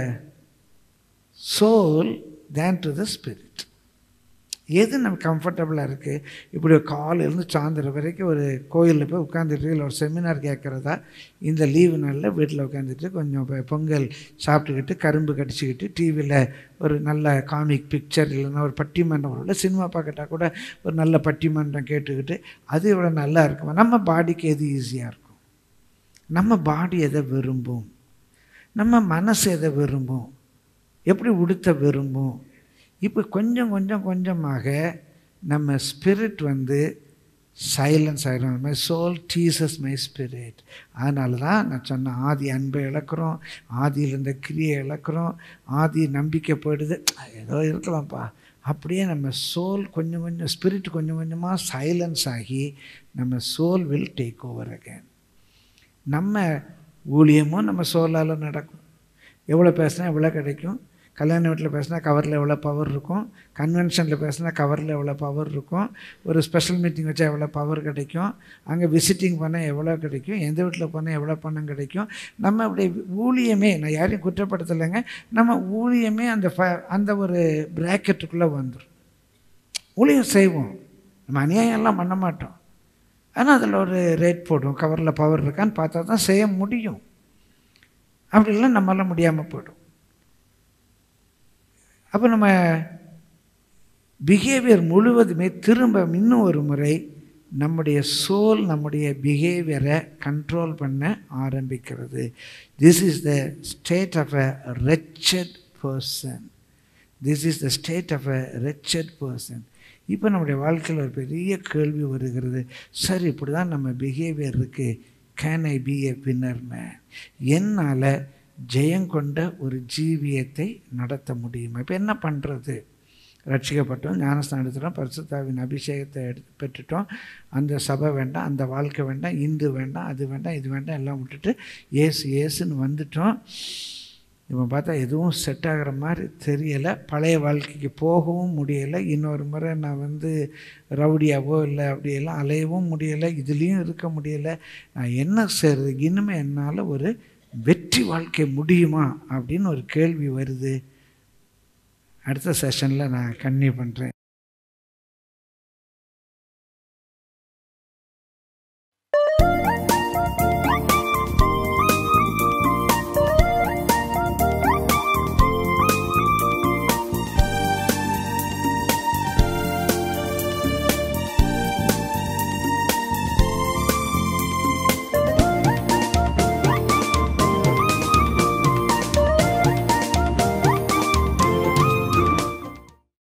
soul than to the spirit எது நம்ம கம்ஃபர்டபுளாக இருக்குது இப்படி காலையிலேருந்து சாயந்தரம் வரைக்கும் ஒரு கோயிலில் போய் உட்காந்துட்டு இல்லை ஒரு செமினார் கேட்குறதா இந்த லீவு நாளில் வீட்டில் உட்காந்துட்டு கொஞ்சம் பொ- பொங்கல் சாப்பிட்டுக்கிட்டு கரும்பு கடிச்சிக்கிட்டு டிவியில் ஒரு நல்ல காமிக் பிக்சர் இல்லைன்னா ஒரு பட்டிமன்றம் உள்ள சினிமா பார்க்கட்டா கூட ஒரு நல்ல பட்டிமன்றம் கேட்டுக்கிட்டு அது இவ்வளோ நல்லா இருக்குமா நம்ம பாடிக்கு எது ஈஸியாக இருக்கும் நம்ம பாடி எதை விரும்பும் நம்ம மனசு எதை விரும்பும் எப்படி உடுத்த விரும்பும் இப்போ கொஞ்சம் கொஞ்சம் கொஞ்சமாக நம்ம ஸ்பிரிட் வந்து சைலன்ஸ் ஆகிடும் my soul teases my spirit அதனால தான் நான் சொன்ன ஆதி அன்பை இழக்கிறோம் ஆதியில் இருந்த கிரியை இழக்கிறோம் ஆதி நம்பிக்கை போயிடுது ஏதோ இருக்கலாம்ப்பா அப்படியே நம்ம சோல் கொஞ்சம் கொஞ்சம் ஸ்பிரிட் கொஞ்சம் கொஞ்சமாக சைலன்ஸ் ஆகி நம்ம soul will take over again நம்ம ஊழியமும் நம்ம சோலால் நடக்கும் எவ்வளோ பேசினா எவ்வளோ கிடைக்கும் கல்யாண வீட்டில் பேசினா கவரில் எவ்வளோ பவர் இருக்கும் கன்வென்ஷனில் பேசினா கவரில் எவ்வளோ பவர் இருக்கும் ஒரு ஸ்பெஷல் மீட்டிங் வச்சா எவ்வளோ பவர் கிடைக்கும் அங்கே விசிட்டிங் பண்ணால் எவ்வளோ கிடைக்கும் எந்த வீட்டில் போனால் எவ்வளோ பணம் கிடைக்கும் நம்ம அப்படி ஊழியமே நான் யாரையும் குற்றப்படுத்தலைங்க நம்ம ஊழியமே அந்த ஃப அந்த ஒரு ப்ராக்கெட்டுக்குள்ளே வந்துடும் ஊழியம் செய்வோம் நம்ம அநியாயம்லாம் பண்ண மாட்டோம் ஆனால் அதில் ஒரு ரேட் போடுவோம் கவரில் பவர் இருக்கான்னு பார்த்தா தான் செய்ய முடியும் அப்படி இல்லை நம்மளால முடியாமல் போயிடும் அப்போ நம்ம பிஹேவியர் முழுவதுமே திரும்ப இன்னும் ஒரு முறை நம்முடைய சோல் நம்முடைய பிஹேவியரை கண்ட்ரோல் பண்ண ஆரம்பிக்கிறது this is the state of a wretched person this is the state of a wretched person இப்போ நம்முடைய வாழ்க்கையில் ஒரு பெரிய கேள்வி வருகிறது சார் இப்படி தான் நம்ம பிஹேவியர் இருக்குது can I be a winner man என்னால் ஜெயங்கொண்ட ஒரு ஜீவியத்தை நடத்த முடியுமா இப்போ என்ன பண்ணுறது ரட்சிக்கப்பட்டோம் ஞானஸ்தானம் எடுத்துட்டோம் பரிசுத்தாவின் அபிஷேகத்தை எடுத்து பெற்றுட்டோம் அந்த சபை வேண்டாம் அந்த வாழ்க்கை வேண்டாம் இந்து வேண்டாம் அது வேண்டாம் இது வேண்டாம் எல்லாம் விட்டுட்டு ஏசு ஏசுன்னு வந்துட்டோம் இவன் பார்த்தா எதுவும் செட் ஆகிற மாதிரி தெரியலை பழைய வாழ்க்கைக்கு போகவும் முடியலை இன்னொரு முறை நான் வந்து ரவுடியாவோ இல்லை அப்படியெல்லாம் அலையவும் முடியலை இதுலேயும் இருக்க முடியலை நான் என்ன செய்கிறது இனிமே என்னால் ஒரு வெற்றி வாழ்க்கை முடியுமா அப்படின்னு ஒரு கேள்வி வருது அடுத்த செஷனில் நான் கன்னியூ பண்ணுறேன்